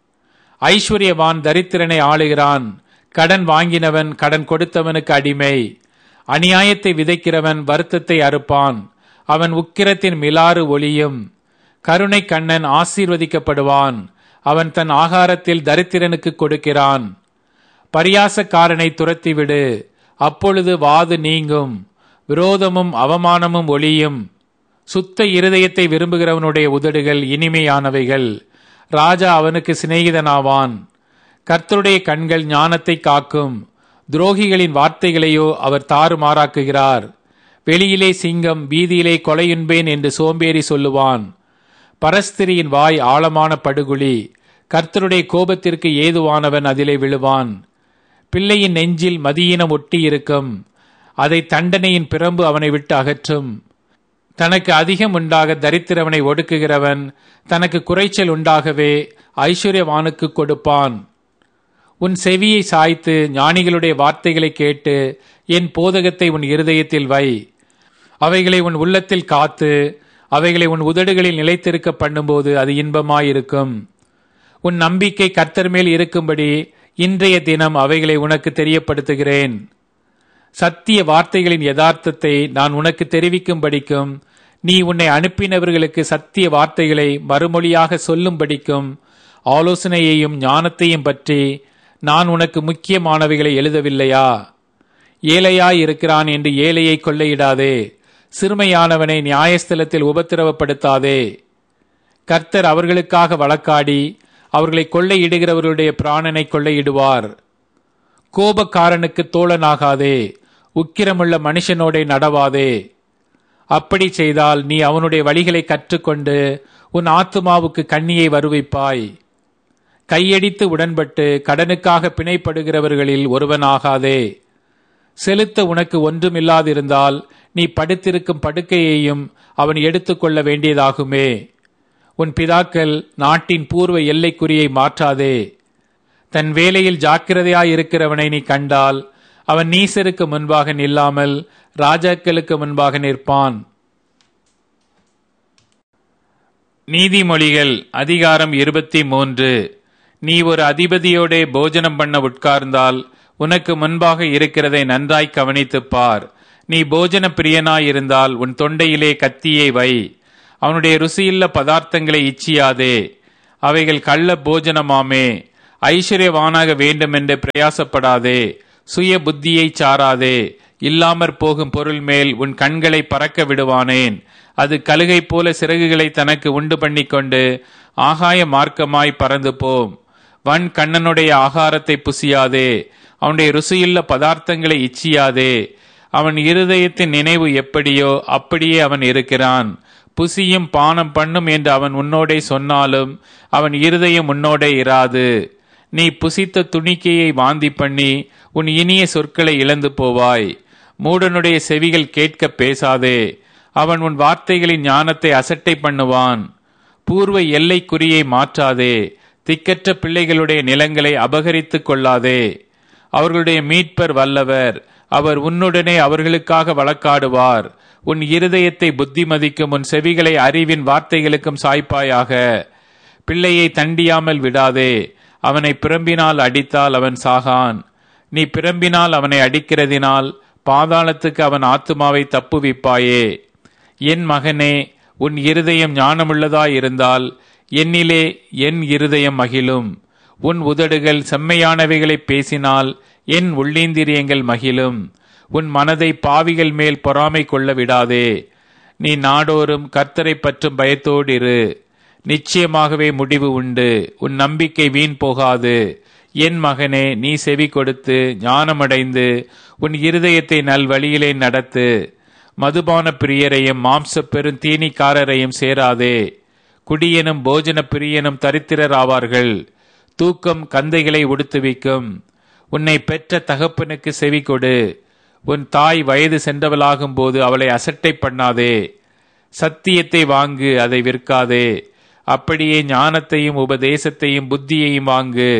ஐஸ்வர்யவான் தரித்திரனை ஆளுகிறான் கடன் வாங்கினவன் கடன் கொடுத்தவனுக்கு அடிமை அநியாயத்தை விதைக்கிறவன் வருத்தத்தை அறுப்பான் அவன் உக்கிரத்தின் மிலாறு ஒளியும் கருணை கண்ணன் ஆசீர்வதிக்கப்படுவான் அவன் தன் ஆகாரத்தில் தரித்திரனுக்கு கொடுக்கிறான் பரியாசக்காரனை துரத்திவிடு அப்பொழுது வாது நீங்கும் விரோதமும் அவமானமும் ஒளியும் சுத்த இருதயத்தை விரும்புகிறவனுடைய உதடுகள் இனிமையானவைகள் ராஜா அவனுக்கு சிநேகிதனாவான் கர்த்தருடைய கண்கள் ஞானத்தை காக்கும் துரோகிகளின் வார்த்தைகளையோ அவர் தாறுமாறாக்குகிறார் வெளியிலே சிங்கம் வீதியிலே கொலையுண்பேன் என்று சோம்பேறி சொல்லுவான் பரஸ்திரியின் வாய் ஆழமான படுகுழி கர்த்தருடைய கோபத்திற்கு ஏதுவானவன் அதிலே விழுவான் பிள்ளையின் நெஞ்சில் மதியினம் ஒட்டி இருக்கும் அதை தண்டனையின் பிரம்பு அவனை விட்டு அகற்றும் தனக்கு அதிகம் உண்டாக தரித்திரவனை ஒடுக்குகிறவன் தனக்கு குறைச்சல் உண்டாகவே ஐஸ்வர்யவானுக்கு கொடுப்பான் உன் செவியை சாய்த்து ஞானிகளுடைய வார்த்தைகளை கேட்டு என் போதகத்தை உன் இருதயத்தில் வை அவைகளை உன் உள்ளத்தில் காத்து அவைகளை உன் உதடுகளில் நிலைத்திருக்க பண்ணும்போது அது இன்பமாயிருக்கும் உன் நம்பிக்கை கர்த்தர் மேல் இருக்கும்படி இன்றைய தினம் அவைகளை உனக்கு தெரியப்படுத்துகிறேன் சத்திய வார்த்தைகளின் யதார்த்தத்தை நான் உனக்கு தெரிவிக்கும்படிக்கும் நீ உன்னை அனுப்பினவர்களுக்கு சத்திய வார்த்தைகளை மறுமொழியாக சொல்லும்படிக்கும் ஆலோசனையையும் ஞானத்தையும் பற்றி நான் உனக்கு முக்கியமானவைகளை எழுதவில்லையா ஏழையாய் இருக்கிறான் என்று ஏழையை கொள்ளையிடாதே சிறுமையானவனை நியாயஸ்தலத்தில் உபத்திரவப்படுத்தாதே கர்த்தர் அவர்களுக்காக வழக்காடி அவர்களை கொள்ளையிடுகிறவர்களுடைய பிராணனை கொள்ளையிடுவார் கோபக்காரனுக்கு தோழனாகாதே உக்கிரமுள்ள மனுஷனோடே நடவாதே அப்படி செய்தால் நீ அவனுடைய வழிகளை கற்றுக்கொண்டு உன் ஆத்துமாவுக்கு கண்ணியை வருவிப்பாய் கையடித்து உடன்பட்டு கடனுக்காக பிணைப்படுகிறவர்களில் ஒருவனாகாதே செலுத்த உனக்கு ஒன்றுமில்லாதிருந்தால் நீ படுத்திருக்கும் படுக்கையையும் அவன் எடுத்துக்கொள்ள வேண்டியதாகுமே உன் பிதாக்கள் நாட்டின் பூர்வ எல்லைக்குறியை மாற்றாதே தன் வேலையில் ஜாக்கிரதையாயிருக்கிறவனை நீ கண்டால் அவன் நீசருக்கு முன்பாக நில்லாமல் ராஜாக்களுக்கு முன்பாக நிற்பான் நீதிமொழிகள் அதிகாரம் இருபத்தி மூன்று நீ ஒரு அதிபதியோடே போஜனம் பண்ண உட்கார்ந்தால் உனக்கு முன்பாக இருக்கிறதை நன்றாய் கவனித்துப் பார் நீ போஜன பிரியனாயிருந்தால் உன் தொண்டையிலே கத்தியை வை அவனுடைய ருசியுள்ள பதார்த்தங்களை இச்சியாதே அவைகள் கள்ள போஜனமாமே ஐஸ்வர்யவானாக வேண்டுமென்று பிரயாசப்படாதே சுய புத்தியை சாராதே இல்லாமற் போகும் பொருள் மேல் உன் கண்களை பறக்க விடுவானேன் அது கழுகை போல சிறகுகளை தனக்கு உண்டு பண்ணிக்கொண்டு ஆகாய மார்க்கமாய் பறந்து போம் வன் கண்ணனுடைய ஆகாரத்தை புசியாதே அவனுடைய ருசியுள்ள பதார்த்தங்களை இச்சியாதே அவன் இருதயத்தின் நினைவு எப்படியோ அப்படியே அவன் இருக்கிறான் புசியும் பானம் பண்ணும் என்று அவன் உன்னோடே சொன்னாலும் அவன் இருதயம் உன்னோடே இராது நீ புசித்த துணிக்கையை வாந்தி பண்ணி உன் இனிய சொற்களை இழந்து போவாய் மூடனுடைய செவிகள் கேட்க பேசாதே அவன் உன் வார்த்தைகளின் ஞானத்தை அசட்டை பண்ணுவான் பூர்வ எல்லை குறியை மாற்றாதே திக்கற்ற பிள்ளைகளுடைய நிலங்களை அபகரித்துக் கொள்ளாதே அவர்களுடைய மீட்பர் வல்லவர் அவர் உன்னுடனே அவர்களுக்காக வழக்காடுவார் உன் இருதயத்தை புத்திமதிக்கும் உன் செவிகளை அறிவின் வார்த்தைகளுக்கும் சாய்ப்பாயாக பிள்ளையை தண்டியாமல் விடாதே அவனை பிரம்பினால் அடித்தால் அவன் சாகான் நீ பிரம்பினால் அவனை அடிக்கிறதினால் பாதாளத்துக்கு அவன் ஆத்துமாவை தப்புவிப்பாயே என் மகனே உன் இருதயம் ஞானமுள்ளதாயிருந்தால் என்னிலே என் இருதயம் மகிழும் உன் உதடுகள் செம்மையானவைகளை பேசினால் என் உள்ளீந்திரியங்கள் மகிழும் உன் மனதை பாவிகள் மேல் பொறாமை கொள்ள விடாதே நீ நாடோறும் கர்த்தரை பற்றும் பயத்தோடு இரு நிச்சயமாகவே முடிவு உண்டு உன் நம்பிக்கை வீண் போகாது என் மகனே நீ செவி கொடுத்து ஞானமடைந்து உன் இருதயத்தை நல் வழியிலே நடத்து மதுபான பிரியரையும் மாம்ச பெருந்தீனிக்காரரையும் சேராதே குடியனும் போஜன பிரியனும் தரித்திரர் ஆவார்கள் தூக்கம் கந்தைகளை உடுத்துவிக்கும் உன்னை பெற்ற தகப்பனுக்கு செவி கொடு உன் தாய் வயது சென்றவளாகும் போது அவளை அசட்டை பண்ணாதே சத்தியத்தை வாங்கு அதை விற்காதே அப்படியே ஞானத்தையும் உபதேசத்தையும் புத்தியையும் வாங்கு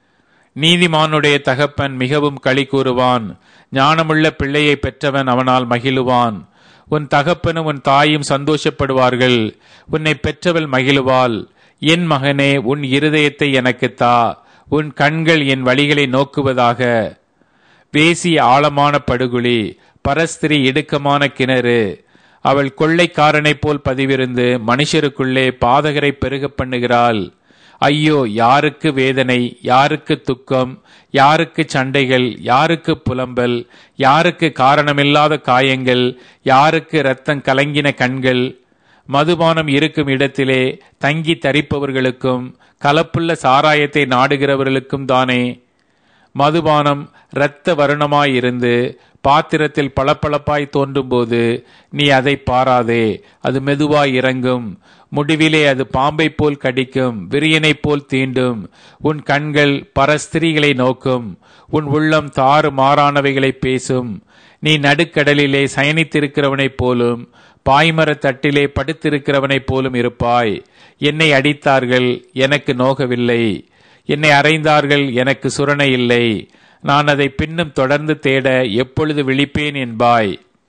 நீதிமானுடைய தகப்பன் மிகவும் களி கூறுவான் ஞானமுள்ள பிள்ளையை பெற்றவன் அவனால் மகிழுவான் உன் தகப்பனும் உன் தாயும் சந்தோஷப்படுவார்கள் உன்னை பெற்றவள் மகிழுவாள் என் மகனே உன் இருதயத்தை எனக்கு தா உன் கண்கள் என் வழிகளை நோக்குவதாக வேசி ஆழமான படுகுழி பரஸ்திரி இடுக்கமான கிணறு அவள் கொள்ளைக்காரனைப் போல் பதிவிருந்து மனுஷருக்குள்ளே பாதகரை பெருக பண்ணுகிறாள் ஐயோ யாருக்கு வேதனை யாருக்கு துக்கம் யாருக்கு சண்டைகள் யாருக்கு புலம்பல் யாருக்கு காரணமில்லாத காயங்கள் யாருக்கு இரத்தம் கலங்கின கண்கள் மதுபானம் இருக்கும் இடத்திலே தங்கி தரிப்பவர்களுக்கும் கலப்புள்ள சாராயத்தை நாடுகிறவர்களுக்கும் தானே மதுபானம் இரத்த வருணமாயிருந்து பாத்திரத்தில் பளபளப்பாய் தோன்றும்போது நீ அதை பாராதே அது மெதுவாய் இறங்கும் முடிவிலே அது பாம்பை போல் கடிக்கும் விரியனைப் போல் தீண்டும் உன் கண்கள் பரஸ்திரிகளை நோக்கும் உன் உள்ளம் தாறு மாறானவைகளை பேசும் நீ நடுக்கடலிலே சயனித்திருக்கிறவனைப் போலும் பாய்மரத் தட்டிலே படுத்திருக்கிறவனைப் போலும் இருப்பாய் என்னை அடித்தார்கள் எனக்கு நோகவில்லை என்னை அறைந்தார்கள் எனக்கு சுரணை இல்லை நான் அதை பின்னும் தொடர்ந்து தேட எப்பொழுது விழிப்பேன் என்பாய்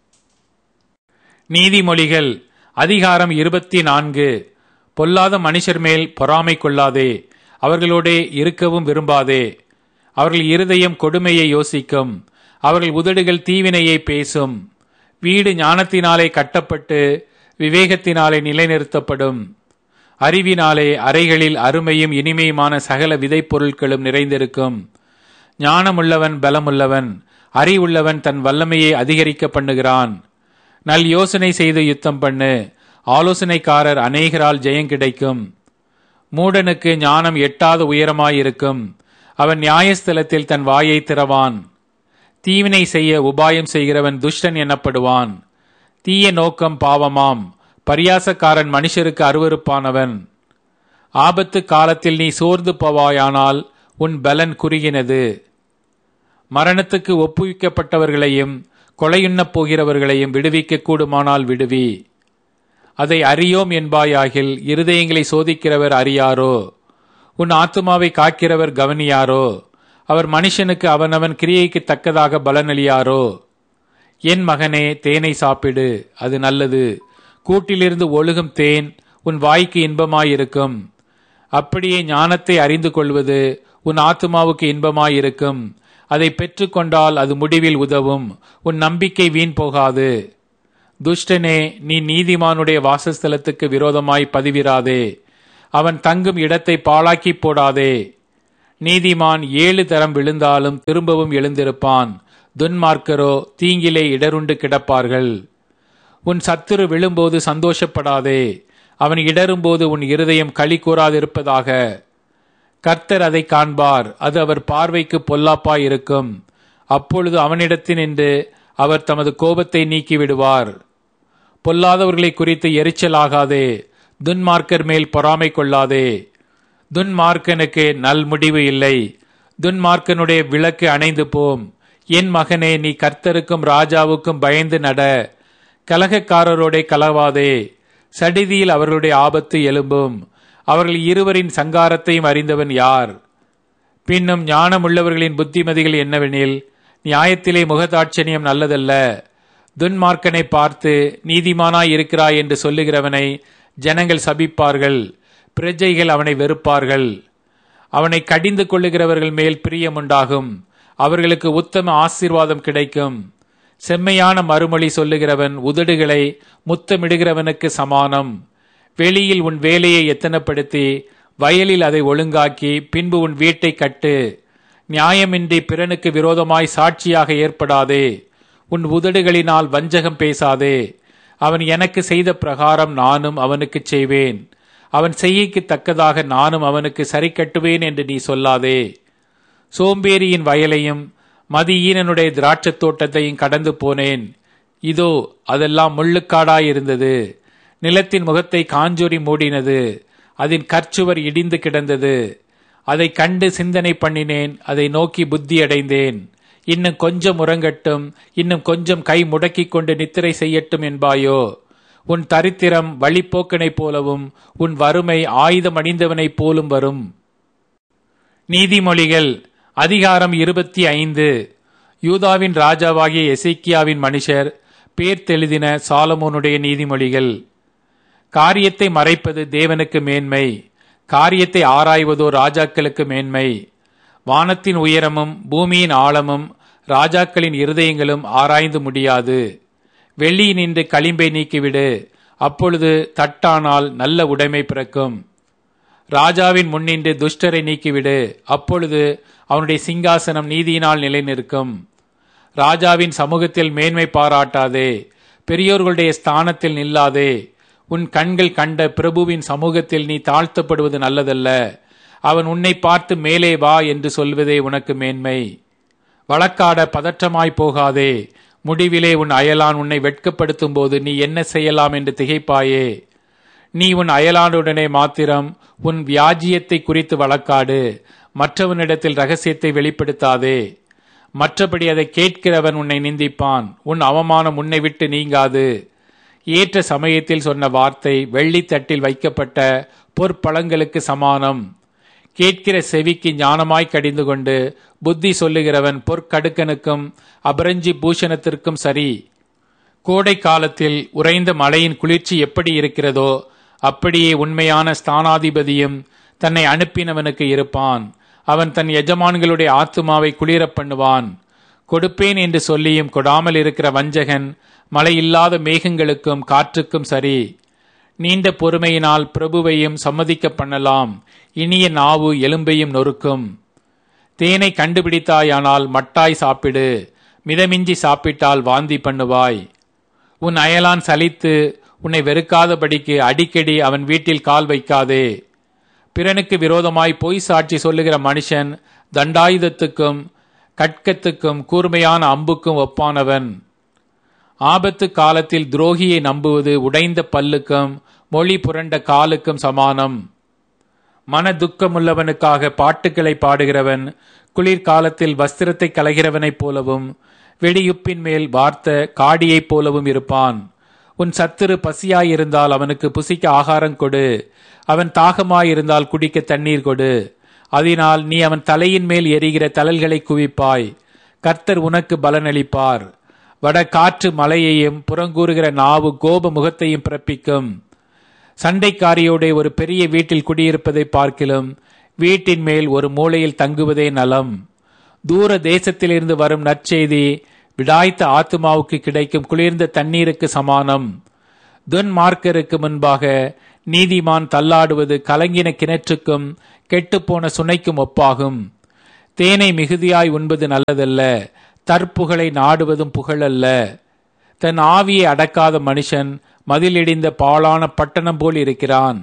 நீதிமொழிகள் அதிகாரம் இருபத்தி நான்கு பொல்லாத மனுஷர் மேல் பொறாமை கொள்ளாதே அவர்களோடே இருக்கவும் விரும்பாதே அவர்கள் இருதயம் கொடுமையை யோசிக்கும் அவர்கள் உதடுகள் தீவினையை பேசும் வீடு ஞானத்தினாலே கட்டப்பட்டு விவேகத்தினாலே நிலைநிறுத்தப்படும் அறிவினாலே அறைகளில் அருமையும் இனிமையுமான சகல விதைப் பொருட்களும் நிறைந்திருக்கும் ஞானமுள்ளவன் பலமுள்ளவன் அறிவுள்ளவன் தன் வல்லமையை அதிகரிக்க பண்ணுகிறான் நல் யோசனை செய்து யுத்தம் பண்ணு ஆலோசனைக்காரர் அநேகரால் ஜெயம் கிடைக்கும் மூடனுக்கு ஞானம் எட்டாத உயரமாயிருக்கும் அவன் நியாயஸ்தலத்தில் தன் வாயை திறவான் தீவினை செய்ய உபாயம் செய்கிறவன் துஷ்டன் எனப்படுவான் தீய நோக்கம் பாவமாம் பரியாசக்காரன் மனுஷருக்கு அருவருப்பானவன் ஆபத்து காலத்தில் நீ சோர்ந்து போவாயானால் உன் பலன் குறுகினது மரணத்துக்கு ஒப்புவிக்கப்பட்டவர்களையும் கொலையுண்ணப் போகிறவர்களையும் விடுவிக்க கூடுமானால் விடுவி அதை அறியோம் என்பாயாகில் இருதயங்களை சோதிக்கிறவர் அறியாரோ உன் ஆத்துமாவை காக்கிறவர் கவனியாரோ அவர் மனுஷனுக்கு அவனவன் கிரியைக்கு தக்கதாக பலனளியாரோ என் மகனே தேனை சாப்பிடு அது நல்லது கூட்டிலிருந்து ஒழுகும் தேன் உன் வாய்க்கு இன்பமாயிருக்கும் அப்படியே ஞானத்தை அறிந்து கொள்வது உன் ஆத்துமாவுக்கு இன்பமாயிருக்கும் அதை பெற்றுக்கொண்டால் அது முடிவில் உதவும் உன் நம்பிக்கை வீண் போகாது துஷ்டனே நீ நீதிமானுடைய வாசஸ்தலத்துக்கு விரோதமாய் பதிவிராதே அவன் தங்கும் இடத்தை பாழாக்கி போடாதே நீதிமான் ஏழு தரம் விழுந்தாலும் திரும்பவும் எழுந்திருப்பான் துன்மார்க்கரோ தீங்கிலே இடருண்டு கிடப்பார்கள் உன் சத்துரு விழும்போது சந்தோஷப்படாதே அவன் இடரும்போது உன் இருதயம் களி கூறாதிருப்பதாக கர்த்தர் அதை காண்பார் அது அவர் பார்வைக்கு பொல்லாப்பாய் இருக்கும் அப்பொழுது அவனிடத்தினின்று அவர் தமது கோபத்தை நீக்கி விடுவார் பொல்லாதவர்களை குறித்து எரிச்சலாகாதே துன்மார்க்கர் மேல் பொறாமை கொள்ளாதே துன்மார்க்கனுக்கு நல் முடிவு இல்லை துன்மார்க்கனுடைய விளக்கு அணைந்து போம் என் மகனே நீ கர்த்தருக்கும் ராஜாவுக்கும் பயந்து நட கலகக்காரரோட கலவாதே சடிதியில் அவர்களுடைய ஆபத்து எழும்பும் அவர்கள் இருவரின் சங்காரத்தையும் அறிந்தவன் யார் பின்னும் ஞானமுள்ளவர்களின் புத்திமதிகள் என்னவெனில் நியாயத்திலே முகதாட்சணியம் நல்லதல்ல துன்மார்க்கனை பார்த்து நீதிமானாய் இருக்கிறாய் என்று சொல்லுகிறவனை ஜனங்கள் சபிப்பார்கள் பிரஜைகள் அவனை வெறுப்பார்கள் அவனை கடிந்து கொள்ளுகிறவர்கள் மேல் பிரியமுண்டாகும் அவர்களுக்கு உத்தம ஆசீர்வாதம் கிடைக்கும் செம்மையான மறுமொழி சொல்லுகிறவன் உதடுகளை முத்தமிடுகிறவனுக்கு சமானம் வெளியில் உன் வேலையை எத்தனப்படுத்தி வயலில் அதை ஒழுங்காக்கி பின்பு உன் வீட்டை கட்டு நியாயமின்றி பிறனுக்கு விரோதமாய் சாட்சியாக ஏற்படாதே உன் உதடுகளினால் வஞ்சகம் பேசாதே அவன் எனக்கு செய்த பிரகாரம் நானும் அவனுக்கு செய்வேன் அவன் செய்யக்கு தக்கதாக நானும் அவனுக்கு சரி கட்டுவேன் என்று நீ சொல்லாதே சோம்பேறியின் வயலையும் மதியீனனுடைய திராட்சத் தோட்டத்தையும் கடந்து போனேன் இதோ அதெல்லாம் முள்ளுக்காடாயிருந்தது நிலத்தின் முகத்தை காஞ்சொறி மூடினது அதன் கற்சுவர் இடிந்து கிடந்தது அதை கண்டு சிந்தனை பண்ணினேன் அதை நோக்கி புத்தி அடைந்தேன் இன்னும் கொஞ்சம் உறங்கட்டும் இன்னும் கொஞ்சம் கை முடக்கிக் கொண்டு நித்திரை செய்யட்டும் என்பாயோ உன் தரித்திரம் வழிப்போக்கனைப் போலவும் உன் வறுமை ஆயுதம் அணிந்தவனைப் போலும் வரும் நீதிமொழிகள் அதிகாரம் இருபத்தி ஐந்து யூதாவின் ராஜாவாகிய எசேக்கியாவின் மனுஷர் பேர் தெளிதின சாலமோனுடைய நீதிமொழிகள் காரியத்தை மறைப்பது தேவனுக்கு மேன்மை காரியத்தை ஆராய்வதோ ராஜாக்களுக்கு மேன்மை வானத்தின் உயரமும் பூமியின் ஆழமும் ராஜாக்களின் இருதயங்களும் ஆராய்ந்து முடியாது வெள்ளியினின்று களிம்பை நீக்கிவிடு அப்பொழுது தட்டானால் நல்ல உடைமை பிறக்கும் ராஜாவின் முன்னின்று துஷ்டரை நீக்கிவிடு அப்பொழுது அவனுடைய சிங்காசனம் நீதியினால் நிலை நிற்கும் ராஜாவின் சமூகத்தில் மேன்மை பாராட்டாதே பெரியோர்களுடைய ஸ்தானத்தில் நில்லாதே உன் கண்கள் கண்ட பிரபுவின் சமூகத்தில் நீ தாழ்த்தப்படுவது நல்லதல்ல அவன் உன்னை பார்த்து மேலே வா என்று சொல்வதே உனக்கு மேன்மை வழக்காட பதற்றமாய் போகாதே முடிவிலே உன் அயலான் உன்னை வெட்கப்படுத்தும் போது நீ என்ன செய்யலாம் என்று திகைப்பாயே நீ உன் அயலானுடனே மாத்திரம் உன் வியாஜியத்தை குறித்து வழக்காடு மற்றவனிடத்தில் ரகசியத்தை வெளிப்படுத்தாதே மற்றபடி அதை கேட்கிறவன் உன்னை நிந்திப்பான் உன் அவமானம் உன்னை விட்டு நீங்காது ஏற்ற சமயத்தில் சொன்ன வார்த்தை வெள்ளித்தட்டில் வைக்கப்பட்ட பொற்பழங்களுக்கு சமானம் கேட்கிற செவிக்கு ஞானமாய் கடிந்து கொண்டு புத்தி சொல்லுகிறவன் பொற்கடுக்கனுக்கும் அபரஞ்சி பூஷணத்திற்கும் சரி கோடை காலத்தில் உறைந்த மழையின் குளிர்ச்சி எப்படி இருக்கிறதோ அப்படியே உண்மையான ஸ்தானாதிபதியும் தன்னை அனுப்பினவனுக்கு இருப்பான் அவன் தன் எஜமான்களுடைய ஆத்துமாவை குளிரப் பண்ணுவான் கொடுப்பேன் என்று சொல்லியும் கொடாமல் இருக்கிற வஞ்சகன் மழை இல்லாத மேகங்களுக்கும் காற்றுக்கும் சரி நீண்ட பொறுமையினால் பிரபுவையும் சம்மதிக்க பண்ணலாம் இனிய நாவு எலும்பையும் நொறுக்கும் தேனை கண்டுபிடித்தாயானால் மட்டாய் சாப்பிடு மிதமிஞ்சி சாப்பிட்டால் வாந்தி பண்ணுவாய் உன் அயலான் சலித்து உன்னை வெறுக்காதபடிக்கு அடிக்கடி அவன் வீட்டில் கால் வைக்காதே பிறனுக்கு விரோதமாய் பொய் சாட்சி சொல்லுகிற மனுஷன் தண்டாயுதத்துக்கும் கட்கத்துக்கும் கூர்மையான அம்புக்கும் ஒப்பானவன் ஆபத்து காலத்தில் துரோகியை நம்புவது உடைந்த பல்லுக்கும் மொழி புரண்ட காலுக்கும் சமானம் மன துக்கமுள்ளவனுக்காக பாட்டுக்களை பாடுகிறவன் குளிர்காலத்தில் வஸ்திரத்தை கலைகிறவனைப் போலவும் வெடியுப்பின் மேல் வார்த்த காடியைப் போலவும் இருப்பான் உன் சத்துரு பசியாயிருந்தால் அவனுக்கு புசிக்க ஆகாரம் கொடு அவன் தாகமாயிருந்தால் குடிக்க தண்ணீர் கொடு அதனால் நீ அவன் தலையின் மேல் எரிகிற தழல்களை குவிப்பாய் கர்த்தர் உனக்கு பலனளிப்பார் வட காற்று மலையையும் புறங்கூறுகிற நாவு கோப முகத்தையும் பிறப்பிக்கும் சண்டைக்காரியோட ஒரு பெரிய வீட்டில் குடியிருப்பதை பார்க்கிலும் வீட்டின் மேல் ஒரு மூலையில் தங்குவதே நலம் தூர தேசத்திலிருந்து வரும் நற்செய்தி விடாய்த்த ஆத்மாவுக்கு கிடைக்கும் குளிர்ந்த தண்ணீருக்கு சமானம் துன்மார்க்கருக்கு முன்பாக நீதிமான் தள்ளாடுவது கலங்கின கிணற்றுக்கும் கெட்டுப்போன சுனைக்கும் ஒப்பாகும் தேனை மிகுதியாய் உண்பது நல்லதல்ல தற்புகழை நாடுவதும் புகழல்ல தன் ஆவியை அடக்காத மனுஷன் மதிலிடிந்த பாழான பட்டணம் போல் இருக்கிறான்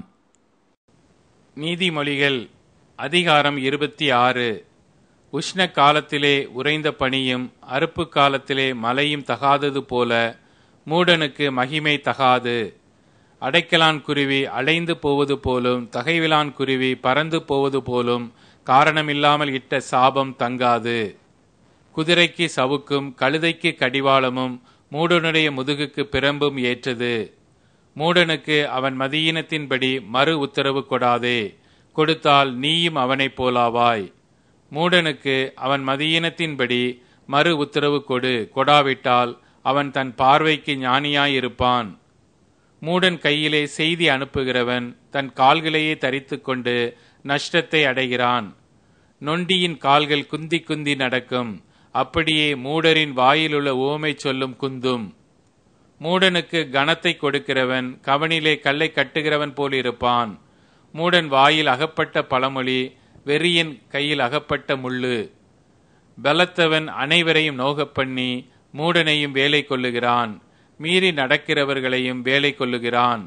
நீதிமொழிகள் அதிகாரம் இருபத்தி ஆறு உஷ்ண காலத்திலே உறைந்த பனியும் அறுப்பு காலத்திலே மழையும் தகாதது போல மூடனுக்கு மகிமை தகாது அடைக்கலான் குருவி அலைந்து போவது போலும் தகைவிலான் குருவி பறந்து போவது போலும் காரணமில்லாமல் இட்ட சாபம் தங்காது குதிரைக்கு சவுக்கும் கழுதைக்கு கடிவாளமும் மூடனுடைய முதுகுக்கு பிரம்பும் ஏற்றது மூடனுக்கு அவன் மதியினத்தின்படி மறு உத்தரவு கொடாதே கொடுத்தால் நீயும் அவனைப் போலாவாய் மூடனுக்கு அவன் மதியினத்தின்படி மறு உத்தரவு கொடு கொடாவிட்டால் அவன் தன் பார்வைக்கு ஞானியாயிருப்பான் மூடன் கையிலே செய்தி அனுப்புகிறவன் தன் கால்களையே தரித்து கொண்டு நஷ்டத்தை அடைகிறான் நொண்டியின் கால்கள் குந்தி குந்தி நடக்கும் அப்படியே மூடரின் வாயிலுள்ள ஓமை சொல்லும் குந்தும் மூடனுக்கு கனத்தை கொடுக்கிறவன் கவனிலே கல்லை கட்டுகிறவன் போல் இருப்பான் மூடன் வாயில் அகப்பட்ட பழமொழி வெறியன் கையில் அகப்பட்ட முள்ளு பலத்தவன் அனைவரையும் நோகப் பண்ணி மூடனையும் வேலை கொள்ளுகிறான் மீறி நடக்கிறவர்களையும் வேலை கொள்ளுகிறான்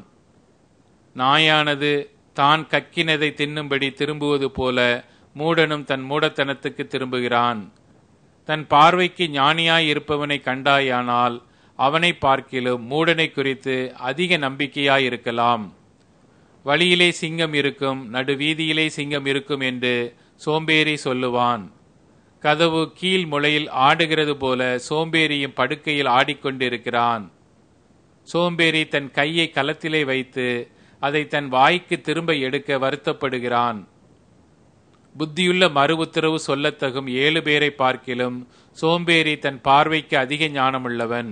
நாயானது தான் கக்கினதை தின்னும்படி திரும்புவது போல மூடனும் தன் மூடத்தனத்துக்கு திரும்புகிறான் தன் பார்வைக்கு ஞானியாய் இருப்பவனை கண்டாயானால் அவனை பார்க்கிலும் மூடனை குறித்து அதிக நம்பிக்கையாய் இருக்கலாம் வழியிலே சிங்கம் இருக்கும் நடுவீதியிலே சிங்கம் இருக்கும் என்று சோம்பேறி சொல்லுவான் கதவு கீழ் முளையில் ஆடுகிறது போல சோம்பேறியும் படுக்கையில் ஆடிக்கொண்டிருக்கிறான் சோம்பேறி தன் கையை களத்திலே வைத்து அதை தன் வாய்க்கு திரும்ப எடுக்க வருத்தப்படுகிறான் புத்தியுள்ள மறு உத்தரவு சொல்லத்தகும் ஏழு பேரை பார்க்கிலும் சோம்பேறி தன் பார்வைக்கு அதிக ஞானமுள்ளவன்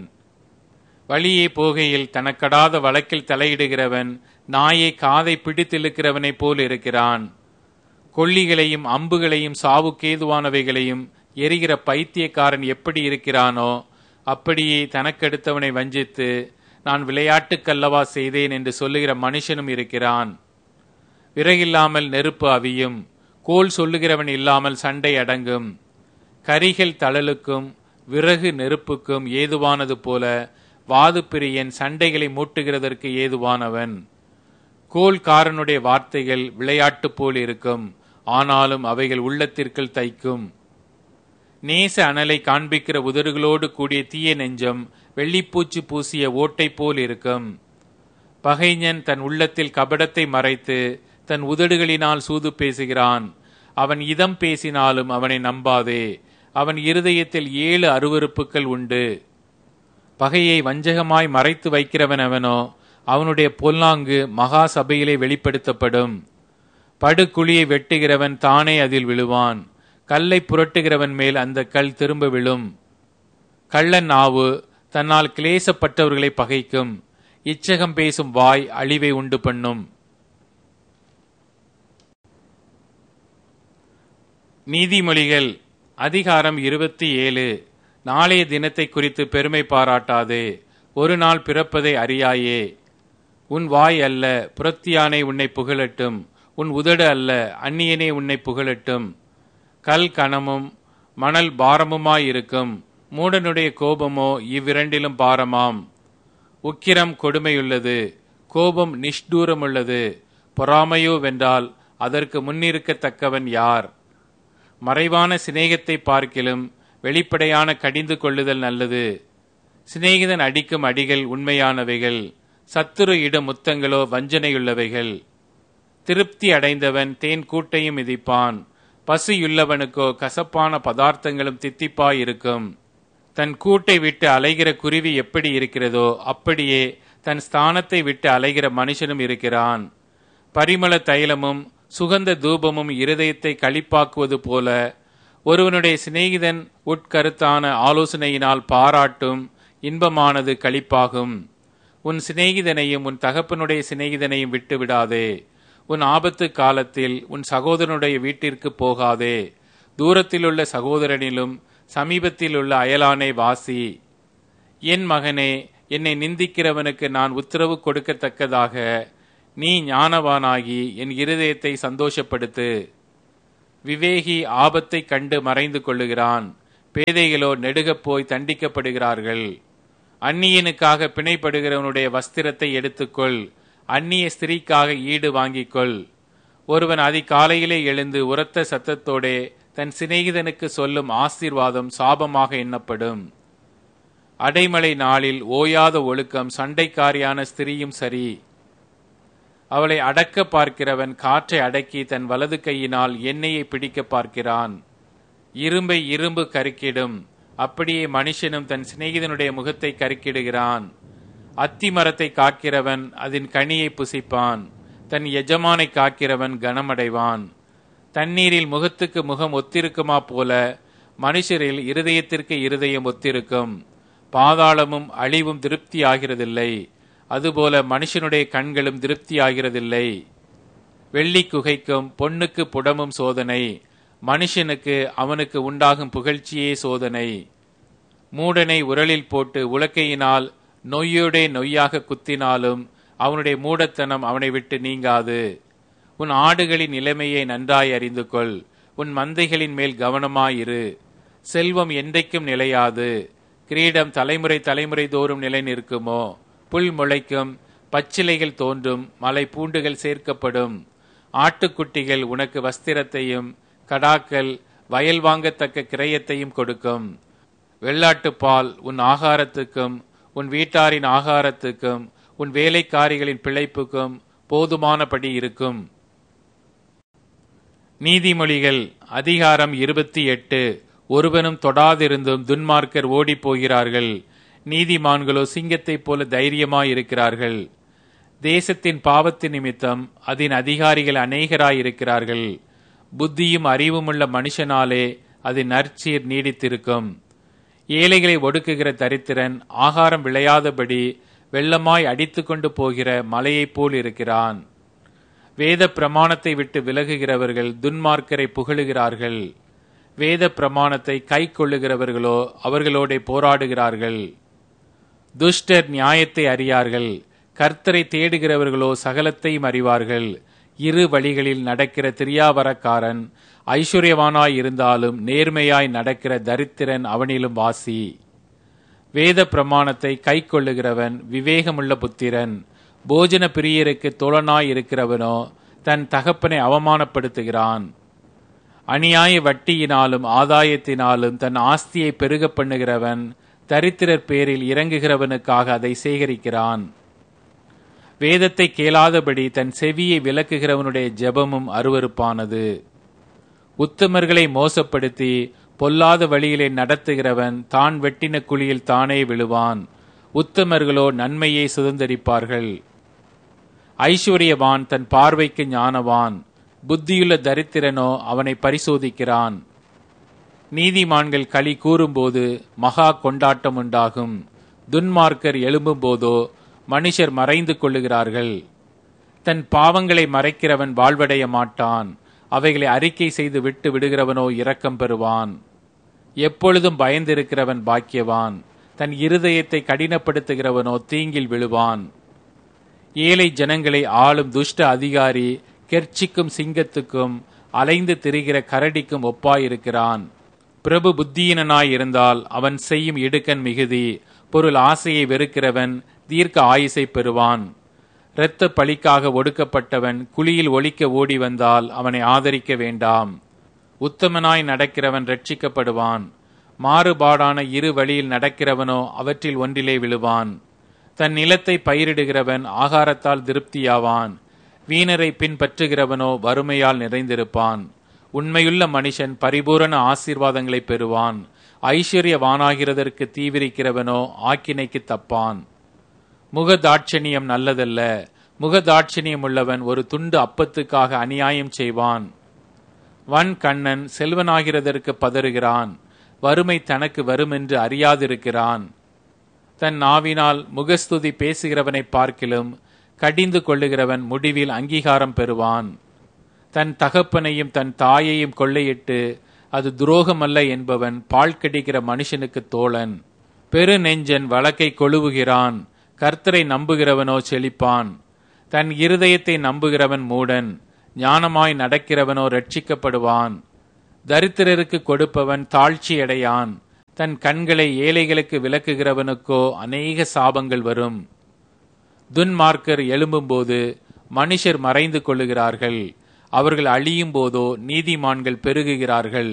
வழியே போகையில் தனக்கடாத வழக்கில் தலையிடுகிறவன் நாயை காதை பிடித்திழுக்கிறவனைப் போல் இருக்கிறான் கொல்லிகளையும் அம்புகளையும் சாவுக்கேதுவானவைகளையும் எரிகிற பைத்தியக்காரன் எப்படி இருக்கிறானோ அப்படியே தனக்கெடுத்தவனை வஞ்சித்து நான் விளையாட்டுக்கல்லவா செய்தேன் என்று சொல்லுகிற மனுஷனும் இருக்கிறான் விறகில்லாமல் நெருப்பு அவியும் கோல் சொல்லுகிறவன் இல்லாமல் சண்டை அடங்கும் கரிகள் தழலுக்கும் விறகு நெருப்புக்கும் ஏதுவானது போல வாது பிரியன் சண்டைகளை மூட்டுகிறதற்கு ஏதுவானவன் கோல்காரனுடைய வார்த்தைகள் விளையாட்டு போல் இருக்கும் ஆனாலும் அவைகள் உள்ளத்திற்குள் தைக்கும் நேச அனலை காண்பிக்கிற உதடுகளோடு கூடிய தீய நெஞ்சம் வெள்ளிப்பூச்சி பூசிய ஓட்டை போல் இருக்கும் பகைஞன் தன் உள்ளத்தில் கபடத்தை மறைத்து தன் உதடுகளினால் சூது பேசுகிறான் அவன் இதம் பேசினாலும் அவனை நம்பாதே அவன் இருதயத்தில் ஏழு அருவறுப்புகள் உண்டு பகையை வஞ்சகமாய் மறைத்து வைக்கிறவன் அவனோ அவனுடைய பொல்லாங்கு மகா சபையிலே வெளிப்படுத்தப்படும் படுகுழியை வெட்டுகிறவன் தானே அதில் விழுவான் கல்லை புரட்டுகிறவன் மேல் அந்த கல் திரும்ப விழும் கள்ளன் நாவு தன்னால் கிளேசப்பட்டவர்களை பகைக்கும் இச்சகம் பேசும் வாய் அழிவை உண்டு பண்ணும் நீதிமொழிகள் அதிகாரம் இருபத்தி ஏழு நாளைய தினத்தை குறித்து பெருமை பாராட்டாதே ஒரு நாள் பிறப்பதை அறியாயே உன் வாய் அல்ல புறத்தியானை உன்னை புகழட்டும் உன் உதடு அல்ல அந்நியனே உன்னை புகழட்டும் கல் கணமும் மணல் பாரமுமாயிருக்கும் மூடனுடைய கோபமோ இவ்விரண்டிலும் பாரமாம் உக்கிரம் கொடுமையுள்ளது கோபம் நிஷ்டூரமுள்ளது பொறாமையோ வென்றால் அதற்கு முன்னிருக்கத்தக்கவன் யார் மறைவான சிநேகத்தை பார்க்கிலும் வெளிப்படையான கடிந்து கொள்ளுதல் நல்லது சிநேகிதன் அடிக்கும் அடிகள் உண்மையானவைகள் சத்துரு இடும் முத்தங்களோ வஞ்சனையுள்ளவைகள் திருப்தி அடைந்தவன் தேன் கூட்டையும் மிதிப்பான் பசியுள்ளவனுக்கோ கசப்பான பதார்த்தங்களும் தித்திப்பாயிருக்கும் தன் கூட்டை விட்டு அலைகிற குருவி எப்படி இருக்கிறதோ அப்படியே தன் ஸ்தானத்தை விட்டு அலைகிற மனுஷனும் இருக்கிறான் பரிமள தைலமும் சுகந்த தூபமும் இருதயத்தை களிப்பாக்குவது போல ஒருவனுடைய சிநேகிதன் உட்கருத்தான ஆலோசனையினால் பாராட்டும் இன்பமானது களிப்பாகும் உன் சிநேகிதனையும் உன் தகப்பனுடைய சிநேகிதனையும் விட்டு விடாதே உன் ஆபத்து காலத்தில் உன் சகோதரனுடைய வீட்டிற்கு போகாதே தூரத்திலுள்ள சகோதரனிலும் சமீபத்தில் உள்ள அயலானை வாசி என் மகனே என்னை நிந்திக்கிறவனுக்கு நான் உத்தரவு கொடுக்கத்தக்கதாக நீ ஞானவானாகி என் இருதயத்தை சந்தோஷப்படுத்து விவேகி ஆபத்தை கண்டு மறைந்து கொள்ளுகிறான் பேதைகளோ நெடுகப் போய் தண்டிக்கப்படுகிறார்கள் அந்நியனுக்காக பிணைப்படுகிறவனுடைய வஸ்திரத்தை எடுத்துக்கொள் அந்நிய ஸ்திரீக்காக ஈடு வாங்கிக்கொள் ஒருவன் அதிகாலையிலே எழுந்து உரத்த சத்தத்தோடே தன் சிநேகிதனுக்கு சொல்லும் ஆசீர்வாதம் சாபமாக எண்ணப்படும் அடைமலை நாளில் ஓயாத ஒழுக்கம் சண்டைக்காரியான ஸ்திரீயும் சரி அவளை அடக்க பார்க்கிறவன் காற்றை அடக்கி தன் வலது கையினால் எண்ணெயை பிடிக்க பார்க்கிறான் இரும்பை இரும்பு கருக்கிடும் அப்படியே மனுஷனும் தன் சிநேகிதனுடைய முகத்தை கருக்கிடுகிறான் அத்தி மரத்தை காக்கிறவன் அதன் கனியை புசிப்பான் தன் எஜமானை காக்கிறவன் கனமடைவான் தண்ணீரில் முகத்துக்கு முகம் ஒத்திருக்குமா போல மனுஷரில் இருதயத்திற்கு இருதயம் ஒத்திருக்கும் பாதாளமும் அழிவும் திருப்தி ஆகிறதில்லை அதுபோல மனுஷனுடைய கண்களும் திருப்தி ஆகிறதில்லை வெள்ளி குகைக்கும் பொன்னுக்கு புடமும் சோதனை மனுஷனுக்கு அவனுக்கு உண்டாகும் புகழ்ச்சியே சோதனை மூடனை உரலில் போட்டு உலக்கையினால் நொய்யோடே நொய்யாக குத்தினாலும் அவனுடைய மூடத்தனம் அவனை விட்டு நீங்காது உன் ஆடுகளின் நிலைமையை நன்றாய் அறிந்து கொள் உன் மந்தைகளின் மேல் கவனமாயிரு செல்வம் என்றைக்கும் நிலையாது கிரீடம் தலைமுறை தலைமுறை தோறும் நிலை நிற்குமோ புல் முளைக்கும் பச்சிலைகள் தோன்றும் மலை பூண்டுகள் சேர்க்கப்படும் ஆட்டுக்குட்டிகள் உனக்கு வஸ்திரத்தையும் கடாக்கள் வயல் வாங்கத்தக்க கிரயத்தையும் கொடுக்கும் வெள்ளாட்டுப்பால் உன் ஆகாரத்துக்கும் உன் வீட்டாரின் ஆகாரத்துக்கும் உன் வேலைக்காரிகளின் பிழைப்புக்கும் போதுமானபடி இருக்கும் நீதிமொழிகள் அதிகாரம் இருபத்தி எட்டு ஒருவனும் தொடாதிருந்தும் துன்மார்க்கர் ஓடிப் போகிறார்கள் நீதிமான்களோ சிங்கத்தைப் போல தைரியமாயிருக்கிறார்கள் தேசத்தின் பாவத்தின் நிமித்தம் அதன் அதிகாரிகள் அநேகராயிருக்கிறார்கள் புத்தியும் அறிவுமுள்ள மனுஷனாலே அது நற்சீர் நீடித்திருக்கும் ஏழைகளை ஒடுக்குகிற தரித்திரன் ஆகாரம் விளையாதபடி வெள்ளமாய் அடித்துக்கொண்டு போகிற மலையைப் போல் இருக்கிறான் வேத பிரமாணத்தை விட்டு விலகுகிறவர்கள் துன்மார்க்கரை புகழுகிறார்கள் வேத பிரமாணத்தை கை கொள்ளுகிறவர்களோ அவர்களோட போராடுகிறார்கள் துஷ்டர் நியாயத்தை அறியார்கள் கர்த்தரை தேடுகிறவர்களோ சகலத்தையும் அறிவார்கள் இரு வழிகளில் நடக்கிற திரியாவரக்காரன் ஐஸ்வர்யவானாய் இருந்தாலும் நேர்மையாய் நடக்கிற தரித்திரன் அவனிலும் வாசி வேத பிரமாணத்தை கை கொள்ளுகிறவன் விவேகமுள்ள புத்திரன் போஜன பிரியருக்கு தோழனாய் இருக்கிறவனோ தன் தகப்பனை அவமானப்படுத்துகிறான் அநியாய வட்டியினாலும் ஆதாயத்தினாலும் தன் ஆஸ்தியை பெருக பண்ணுகிறவன் தரித்திரர் பேரில் இறங்குகிறவனுக்காக அதை சேகரிக்கிறான் வேதத்தை கேளாதபடி தன் செவியை விலக்குகிறவனுடைய ஜெபமும் அருவருப்பானது உத்தமர்களை மோசப்படுத்தி பொல்லாத வழியிலே நடத்துகிறவன் தான் வெட்டின குழியில் தானே விழுவான் உத்தமர்களோ நன்மையை சுதந்திரிப்பார்கள் ஐஸ்வர்யவான் தன் பார்வைக்கு ஞானவான் புத்தியுள்ள தரித்திரனோ அவனை பரிசோதிக்கிறான் நீதிமான்கள் களி கூறும்போது மகா கொண்டாட்டம் உண்டாகும் துன்மார்க்கர் எழும்பும் போதோ மனுஷர் மறைந்து கொள்ளுகிறார்கள் தன் பாவங்களை மறைக்கிறவன் வாழ்வடைய மாட்டான் அவைகளை அறிக்கை செய்து விட்டு விடுகிறவனோ இரக்கம் பெறுவான் எப்பொழுதும் பயந்திருக்கிறவன் பாக்கியவான் தன் இருதயத்தை கடினப்படுத்துகிறவனோ தீங்கில் விழுவான் ஏழை ஜனங்களை ஆளும் துஷ்ட அதிகாரி கெர்ச்சிக்கும் சிங்கத்துக்கும் அலைந்து திரிகிற கரடிக்கும் ஒப்பாயிருக்கிறான் பிரபு புத்தியினனாய் இருந்தால் அவன் செய்யும் இடுக்கன் மிகுதி பொருள் ஆசையை வெறுக்கிறவன் தீர்க்க ஆயுசை பெறுவான் இரத்த பழிக்காக ஒடுக்கப்பட்டவன் குழியில் ஒழிக்க ஓடி வந்தால் அவனை ஆதரிக்க வேண்டாம் உத்தமனாய் நடக்கிறவன் ரட்சிக்கப்படுவான் மாறுபாடான இரு வழியில் நடக்கிறவனோ அவற்றில் ஒன்றிலே விழுவான் தன் நிலத்தை பயிரிடுகிறவன் ஆகாரத்தால் திருப்தியாவான் வீணரை பின்பற்றுகிறவனோ வறுமையால் நிறைந்திருப்பான் உண்மையுள்ள மனுஷன் பரிபூரண ஆசீர்வாதங்களை பெறுவான் ஐஸ்வர்யவானாகிறதற்கு தீவிரிக்கிறவனோ ஆக்கினைக்கு தப்பான் முகதாட்சணியம் நல்லதல்ல முகதாட்சணியம் உள்ளவன் ஒரு துண்டு அப்பத்துக்காக அநியாயம் செய்வான் வன் கண்ணன் செல்வனாகிறதற்கு பதறுகிறான் வறுமை தனக்கு வருமென்று அறியாதிருக்கிறான் தன் நாவினால் முகஸ்துதி பேசுகிறவனை பார்க்கிலும் கடிந்து கொள்ளுகிறவன் முடிவில் அங்கீகாரம் பெறுவான் தன் தகப்பனையும் தன் தாயையும் கொள்ளையிட்டு அது துரோகமல்ல என்பவன் பால் கடிக்கிற மனுஷனுக்கு தோழன் பெரு நெஞ்சன் வழக்கை கொழுவுகிறான் கர்த்தரை நம்புகிறவனோ செழிப்பான் தன் இருதயத்தை நம்புகிறவன் மூடன் ஞானமாய் நடக்கிறவனோ ரட்சிக்கப்படுவான் தரித்திரருக்கு கொடுப்பவன் தாழ்ச்சியடையான் தன் கண்களை ஏழைகளுக்கு விலக்குகிறவனுக்கோ அநேக சாபங்கள் வரும் துன்மார்க்கர் எழும்பும்போது மனுஷர் மறைந்து கொள்ளுகிறார்கள் அவர்கள் அழியும் போதோ நீதிமான்கள் பெருகுகிறார்கள்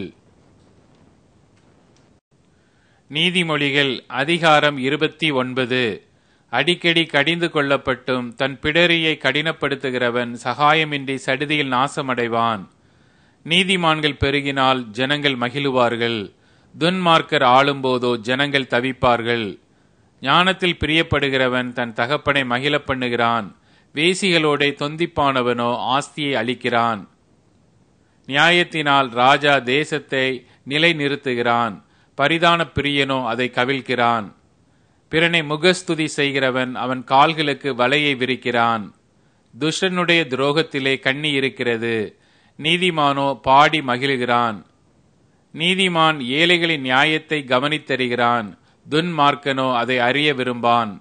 நீதிமொழிகள் அதிகாரம் இருபத்தி ஒன்பது அடிக்கடி கடிந்து கொள்ளப்பட்டும் தன் பிடரியை கடினப்படுத்துகிறவன் சகாயமின்றி சடுதியில் நாசமடைவான் நீதிமான்கள் பெருகினால் ஜனங்கள் மகிழுவார்கள் துன்மார்க்கர் ஆளும்போதோ ஜனங்கள் தவிப்பார்கள் ஞானத்தில் பிரியப்படுகிறவன் தன் தகப்பனை மகிழ பண்ணுகிறான் வேசிகளோட தொந்திப்பானவனோ ஆஸ்தியை அளிக்கிறான் நியாயத்தினால் ராஜா தேசத்தை நிலை நிறுத்துகிறான் பரிதான பிரியனோ அதை கவிழ்க்கிறான் பிறனை முகஸ்துதி செய்கிறவன் அவன் கால்களுக்கு வலையை விரிக்கிறான் துஷ்டனுடைய துரோகத்திலே கண்ணி இருக்கிறது நீதிமானோ பாடி மகிழ்கிறான் நீதிமான் ஏழைகளின் நியாயத்தை கவனித்தருகிறான் துன்மார்க்கனோ அதை அறிய விரும்பான்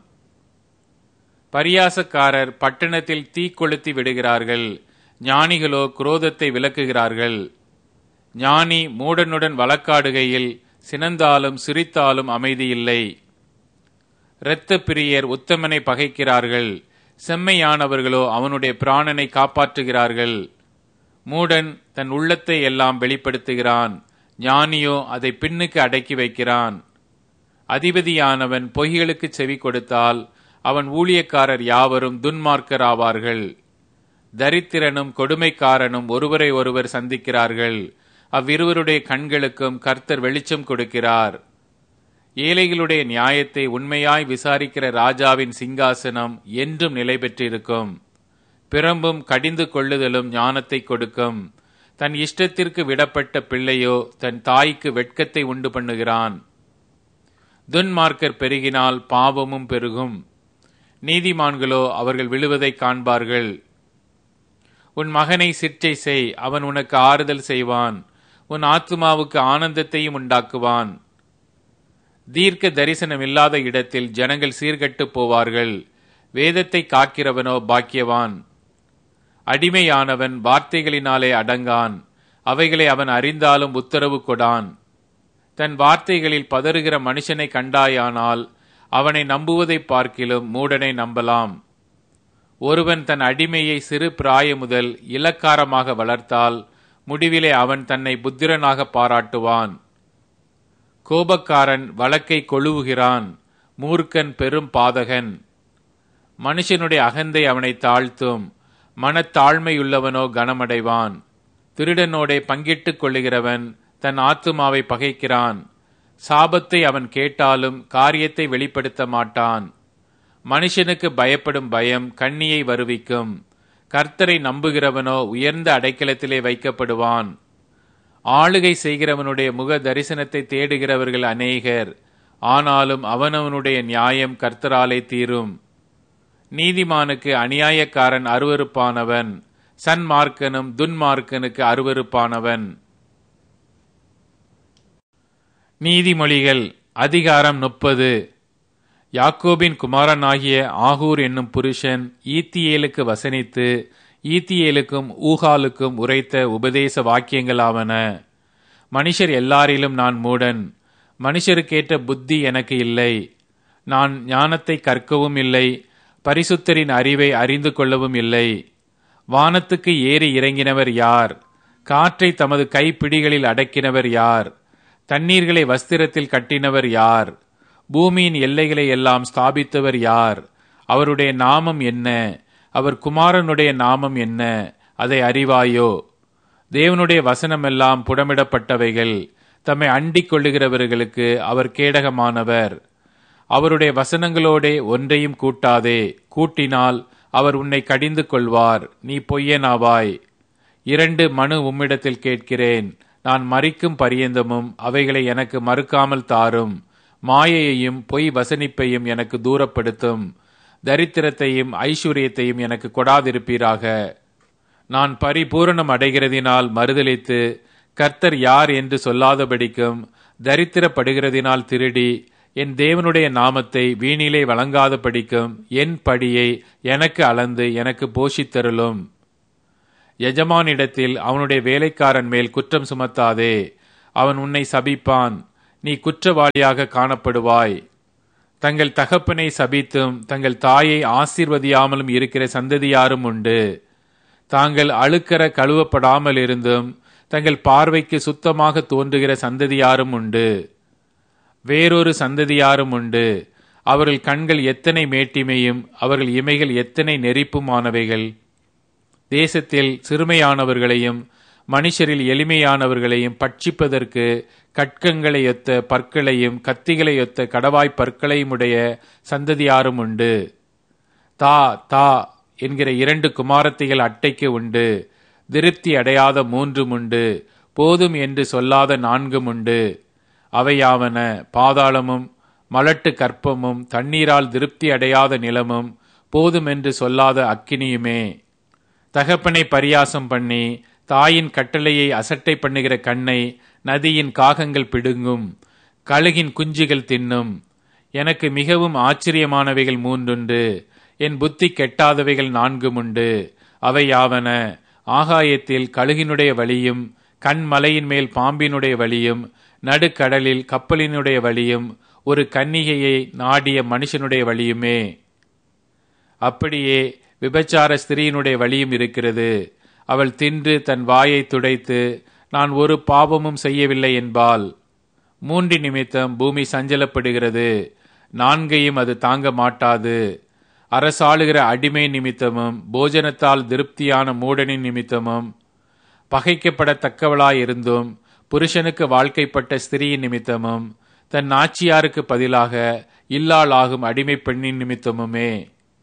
பரியாசக்காரர் பட்டணத்தில் தீ கொளுத்தி விடுகிறார்கள் ஞானிகளோ குரோதத்தை விளக்குகிறார்கள் ஞானி மூடனுடன் வழக்காடுகையில் சினந்தாலும் சிரித்தாலும் அமைதியில்லை இரத்த பிரியர் உத்தமனை பகைக்கிறார்கள் செம்மையானவர்களோ அவனுடைய பிராணனை காப்பாற்றுகிறார்கள் மூடன் தன் உள்ளத்தை எல்லாம் வெளிப்படுத்துகிறான் ஞானியோ அதை பின்னுக்கு அடக்கி வைக்கிறான் அதிபதியானவன் பொய்களுக்கு செவி கொடுத்தால் அவன் ஊழியக்காரர் யாவரும் துன்மார்க்கர் ஆவார்கள் தரித்திரனும் கொடுமைக்காரனும் ஒருவரை ஒருவர் சந்திக்கிறார்கள் அவ்விருவருடைய கண்களுக்கும் கர்த்தர் வெளிச்சம் கொடுக்கிறார் ஏழைகளுடைய நியாயத்தை உண்மையாய் விசாரிக்கிற ராஜாவின் சிங்காசனம் என்றும் நிலை பெற்றிருக்கும் பிறம்பும் கடிந்து கொள்ளுதலும் ஞானத்தை கொடுக்கும் தன் இஷ்டத்திற்கு விடப்பட்ட பிள்ளையோ தன் தாய்க்கு வெட்கத்தை உண்டு பண்ணுகிறான் துன்மார்க்கர் பெருகினால் பாவமும் பெருகும் நீதிமான்களோ அவர்கள் விழுவதை காண்பார்கள் உன் மகனை சிற்றை செய் அவன் உனக்கு ஆறுதல் செய்வான் உன் ஆத்மாவுக்கு ஆனந்தத்தையும் உண்டாக்குவான் தீர்க்க தரிசனம் இல்லாத இடத்தில் ஜனங்கள் சீர்கட்டு போவார்கள் வேதத்தை காக்கிறவனோ பாக்கியவான் அடிமையானவன் வார்த்தைகளினாலே அடங்கான் அவைகளை அவன் அறிந்தாலும் உத்தரவு கொடான் தன் வார்த்தைகளில் பதறுகிற மனுஷனை கண்டாயானால் அவனை நம்புவதை பார்க்கிலும் மூடனை நம்பலாம் ஒருவன் தன் அடிமையை சிறு பிராய முதல் இலக்காரமாக வளர்த்தால் முடிவிலே அவன் தன்னை புத்திரனாக பாராட்டுவான் கோபக்காரன் வழக்கை கொழுவுகிறான் மூர்க்கன் பெரும் பாதகன் மனுஷனுடைய அகந்தை அவனை தாழ்த்தும் மனத்தாழ்மையுள்ளவனோ கனமடைவான் திருடனோடே பங்கிட்டுக் கொள்ளுகிறவன் தன் ஆத்துமாவை பகைக்கிறான் சாபத்தை அவன் கேட்டாலும் காரியத்தை வெளிப்படுத்த மாட்டான் மனுஷனுக்கு பயப்படும் பயம் கண்ணியை வருவிக்கும் கர்த்தரை நம்புகிறவனோ உயர்ந்த அடைக்கலத்திலே வைக்கப்படுவான் ஆளுகை செய்கிறவனுடைய முக தரிசனத்தை தேடுகிறவர்கள் அநேகர் ஆனாலும் அவனவனுடைய நியாயம் கர்த்தராலே தீரும் நீதிமானுக்கு அநியாயக்காரன் அருவருப்பானவன் சன்மார்க்கனும் துன்மார்க்கனுக்கு அருவருப்பானவன் நீதிமொழிகள் அதிகாரம் முப்பது யாக்கோபின் குமாரனாகிய ஆகூர் என்னும் புருஷன் ஈத்தியேலுக்கு வசனித்து ஈத்தியேலுக்கும் ஊகாலுக்கும் உரைத்த உபதேச வாக்கியங்களாவன மனுஷர் எல்லாரிலும் நான் மூடன் மனுஷருக்கேற்ற புத்தி எனக்கு இல்லை நான் ஞானத்தை கற்கவும் இல்லை பரிசுத்தரின் அறிவை அறிந்து கொள்ளவும் இல்லை வானத்துக்கு ஏறி இறங்கினவர் யார் காற்றை தமது கைப்பிடிகளில் அடக்கினவர் யார் தண்ணீர்களை வஸ்திரத்தில் கட்டினவர் யார் பூமியின் எல்லைகளை எல்லாம் ஸ்தாபித்தவர் யார் அவருடைய நாமம் என்ன அவர் குமாரனுடைய நாமம் என்ன அதை அறிவாயோ தேவனுடைய வசனமெல்லாம் புடமிடப்பட்டவைகள் தம்மை அண்டிக் கொள்ளுகிறவர்களுக்கு அவர் கேடகமானவர் அவருடைய வசனங்களோடே ஒன்றையும் கூட்டாதே கூட்டினால் அவர் உன்னை கடிந்து கொள்வார் நீ பொய்யனாவாய் இரண்டு மனு உம்மிடத்தில் கேட்கிறேன் நான் மறிக்கும் பரியந்தமும் அவைகளை எனக்கு மறுக்காமல் தாரும் மாயையையும் பொய் வசனிப்பையும் எனக்கு தூரப்படுத்தும் தரித்திரத்தையும் ஐஸ்வர்யத்தையும் எனக்கு கொடாதிருப்பீராக நான் பரிபூரணம் அடைகிறதினால் மறுதலித்து கர்த்தர் யார் என்று சொல்லாதபடிக்கும் தரித்திரப்படுகிறதினால் திருடி என் தேவனுடைய நாமத்தை வீணிலே வழங்காதபடிக்கும் என் படியை எனக்கு அளந்து எனக்கு போஷித்தருளும் எஜமானிடத்தில் அவனுடைய வேலைக்காரன் மேல் குற்றம் சுமத்தாதே அவன் உன்னை சபிப்பான் நீ குற்றவாளியாக காணப்படுவாய் தங்கள் தகப்பனை சபித்தும் தங்கள் தாயை ஆசீர்வதியாமலும் இருக்கிற சந்ததியாரும் உண்டு தாங்கள் அழுக்கற கழுவப்படாமல் இருந்தும் தங்கள் பார்வைக்கு சுத்தமாக தோன்றுகிற சந்ததியாரும் உண்டு வேறொரு சந்ததியாரும் உண்டு அவர்கள் கண்கள் எத்தனை மேட்டிமையும் அவர்கள் இமைகள் எத்தனை நெறிப்புமானவைகள் தேசத்தில் சிறுமையானவர்களையும் மனுஷரில் எளிமையானவர்களையும் பட்சிப்பதற்கு கட்கங்களையொத்த பற்களையும் கத்திகளையொத்த கடவாய் பற்களையும் உடைய சந்ததியாரும் உண்டு தா தா என்கிற இரண்டு குமாரத்திகள் அட்டைக்கு உண்டு திருப்தி அடையாத மூன்றும் உண்டு போதும் என்று சொல்லாத நான்கும் உண்டு அவையாவன பாதாளமும் மலட்டு கற்பமும் தண்ணீரால் திருப்தி அடையாத நிலமும் போதும் என்று சொல்லாத அக்கினியுமே தகப்பனை பரியாசம் பண்ணி தாயின் கட்டளையை அசட்டை பண்ணுகிற கண்ணை நதியின் காகங்கள் பிடுங்கும் கழுகின் குஞ்சுகள் தின்னும் எனக்கு மிகவும் ஆச்சரியமானவைகள் மூன்றுண்டு என் புத்தி கெட்டாதவைகள் நான்கும் உண்டு அவை யாவன ஆகாயத்தில் கழுகினுடைய வழியும் கண்மலையின் மேல் பாம்பினுடைய வழியும் நடுக்கடலில் கப்பலினுடைய வழியும் ஒரு கன்னிகையை நாடிய மனுஷனுடைய வழியுமே அப்படியே விபச்சார ஸ்திரீயினுடைய வழியும் இருக்கிறது அவள் தின்று தன் வாயை துடைத்து நான் ஒரு பாவமும் செய்யவில்லை என்பாள் மூன்று நிமித்தம் பூமி சஞ்சலப்படுகிறது நான்கையும் அது தாங்க மாட்டாது அரசாளுகிற அடிமை நிமித்தமும் போஜனத்தால் திருப்தியான மூடனின் நிமித்தமும் பகைக்கப்படத்தக்கவளாயிருந்தும் புருஷனுக்கு வாழ்க்கைப்பட்ட ஸ்திரீயின் நிமித்தமும் தன் நாச்சியாருக்கு பதிலாக இல்லாளாகும் அடிமை பெண்ணின் நிமித்தமுமே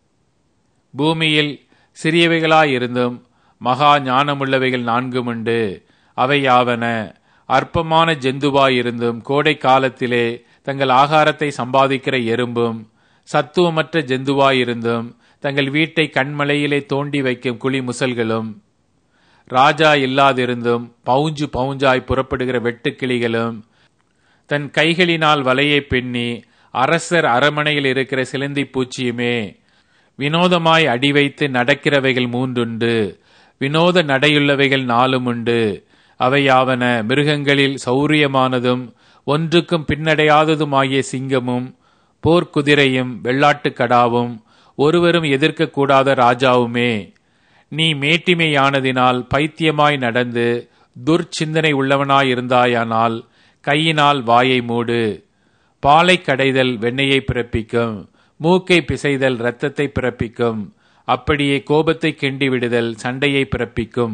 பூமியில் சிறியவைகளாயிருந்தும் மகா ஞானமுள்ளவைகள் நான்கும் உண்டு அவை யாவன அற்பமான ஜந்துவாயிருந்தும் கோடை காலத்திலே தங்கள் ஆகாரத்தை சம்பாதிக்கிற எறும்பும் சத்துவமற்ற ஜந்துவாயிருந்தும் தங்கள் வீட்டை கண்மலையிலே தோண்டி வைக்கும் குழி முசல்களும் ராஜா இல்லாதிருந்தும் பவுஞ்சு பவுஞ்சாய் புறப்படுகிற வெட்டுக்கிளிகளும் தன் கைகளினால் வலையை பின்னி அரசர் அரமனையில் இருக்கிற சிலந்தி பூச்சியுமே வினோதமாய் அடி வைத்து நடக்கிறவைகள் மூன்றுண்டு வினோத நடையுள்ளவைகள் நாலும் உண்டு அவையாவன மிருகங்களில் சௌரியமானதும் ஒன்றுக்கும் பின்னடையாததுமாகிய சிங்கமும் போர்க்குதிரையும் வெள்ளாட்டுக் கடாவும் ஒருவரும் எதிர்க்கக்கூடாத ராஜாவுமே நீ மேட்டிமையானதினால் பைத்தியமாய் நடந்து துர்ச்சிந்தனை உள்ளவனாயிருந்தாயானால் கையினால் வாயை மூடு பாலை கடைதல் வெண்ணையை பிறப்பிக்கும் மூக்கை பிசைதல் இரத்தத்தை பிறப்பிக்கும் அப்படியே கோபத்தை கிண்டி விடுதல் சண்டையை பிறப்பிக்கும்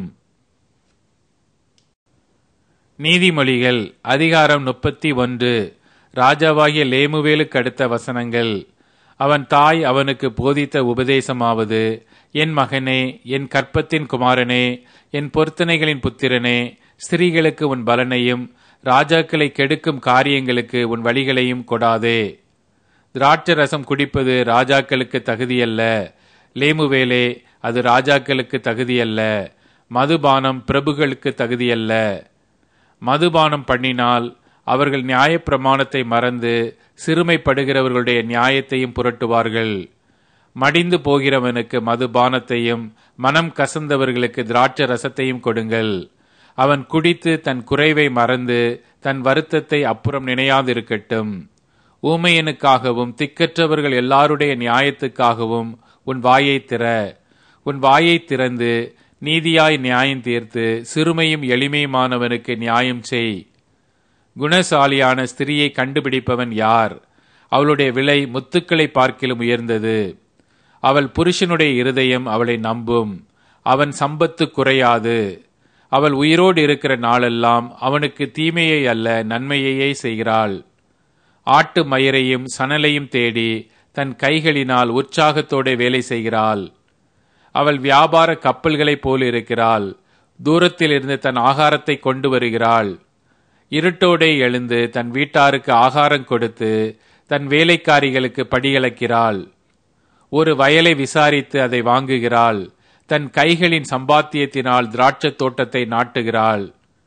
நீதிமொழிகள் அதிகாரம் முப்பத்தி ஒன்று ராஜாவாகிய லேமுவேலுக்கு அடுத்த வசனங்கள் அவன் தாய் அவனுக்கு போதித்த உபதேசமாவது என் மகனே என் கற்பத்தின் குமாரனே என் பொருத்தனைகளின் புத்திரனே ஸ்திரீகளுக்கு உன் பலனையும் ராஜாக்களை கெடுக்கும் காரியங்களுக்கு உன் வழிகளையும் கொடாதே திராட்சை ரசம் குடிப்பது ராஜாக்களுக்கு தகுதியல்ல லேமுவேலே அது ராஜாக்களுக்கு தகுதியல்ல மதுபானம் பிரபுகளுக்கு தகுதியல்ல மதுபானம் பண்ணினால் அவர்கள் நியாயப்பிரமாணத்தை மறந்து சிறுமைப்படுகிறவர்களுடைய நியாயத்தையும் புரட்டுவார்கள் மடிந்து போகிறவனுக்கு மதுபானத்தையும் மனம் கசந்தவர்களுக்கு திராட்சை ரசத்தையும் கொடுங்கள் அவன் குடித்து தன் குறைவை மறந்து தன் வருத்தத்தை அப்புறம் நினையாதிருக்கட்டும் ஊமையனுக்காகவும் திக்கற்றவர்கள் எல்லாருடைய நியாயத்துக்காகவும் உன் வாயை திற உன் வாயை திறந்து நீதியாய் நியாயம் தீர்த்து சிறுமையும் எளிமையுமானவனுக்கு நியாயம் செய் குணசாலியான ஸ்திரியை கண்டுபிடிப்பவன் யார் அவளுடைய விலை முத்துக்களை பார்க்கிலும் உயர்ந்தது அவள் புருஷனுடைய இருதயம் அவளை நம்பும் அவன் சம்பத்து குறையாது அவள் உயிரோடு இருக்கிற நாளெல்லாம் அவனுக்கு தீமையை அல்ல நன்மையையே செய்கிறாள் ஆட்டு மயிரையும் சணலையும் தேடி தன் கைகளினால் உற்சாகத்தோட வேலை செய்கிறாள் அவள் வியாபார கப்பல்களைப் போல் இருக்கிறாள் தூரத்தில் இருந்து தன் ஆகாரத்தை கொண்டு வருகிறாள் இருட்டோடே எழுந்து தன் வீட்டாருக்கு ஆகாரம் கொடுத்து தன் வேலைக்காரிகளுக்கு படியளக்கிறாள் ஒரு வயலை விசாரித்து அதை வாங்குகிறாள் தன் கைகளின் சம்பாத்தியத்தினால் திராட்சத் தோட்டத்தை நாட்டுகிறாள்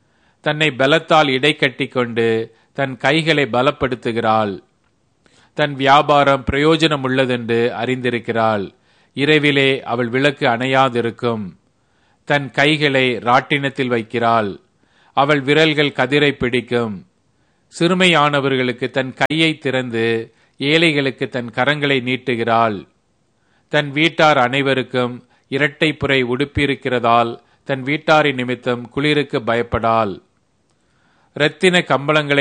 தன்னை பலத்தால் இடைக்கட்டி கொண்டு தன் கைகளை பலப்படுத்துகிறாள் தன் வியாபாரம் பிரயோஜனம் உள்ளதென்று அறிந்திருக்கிறாள் இரவிலே அவள் விளக்கு அணையாதிருக்கும் தன் கைகளை ராட்டினத்தில் வைக்கிறாள் அவள் விரல்கள் கதிரை பிடிக்கும் சிறுமையானவர்களுக்கு தன் கையை திறந்து ஏழைகளுக்கு தன் கரங்களை நீட்டுகிறாள் தன் வீட்டார் அனைவருக்கும் இரட்டை புரை உடுப்பியிருக்கிறதால் தன் வீட்டாரின் நிமித்தம் குளிருக்கு பயப்படாள் இரத்தின கம்பளங்களை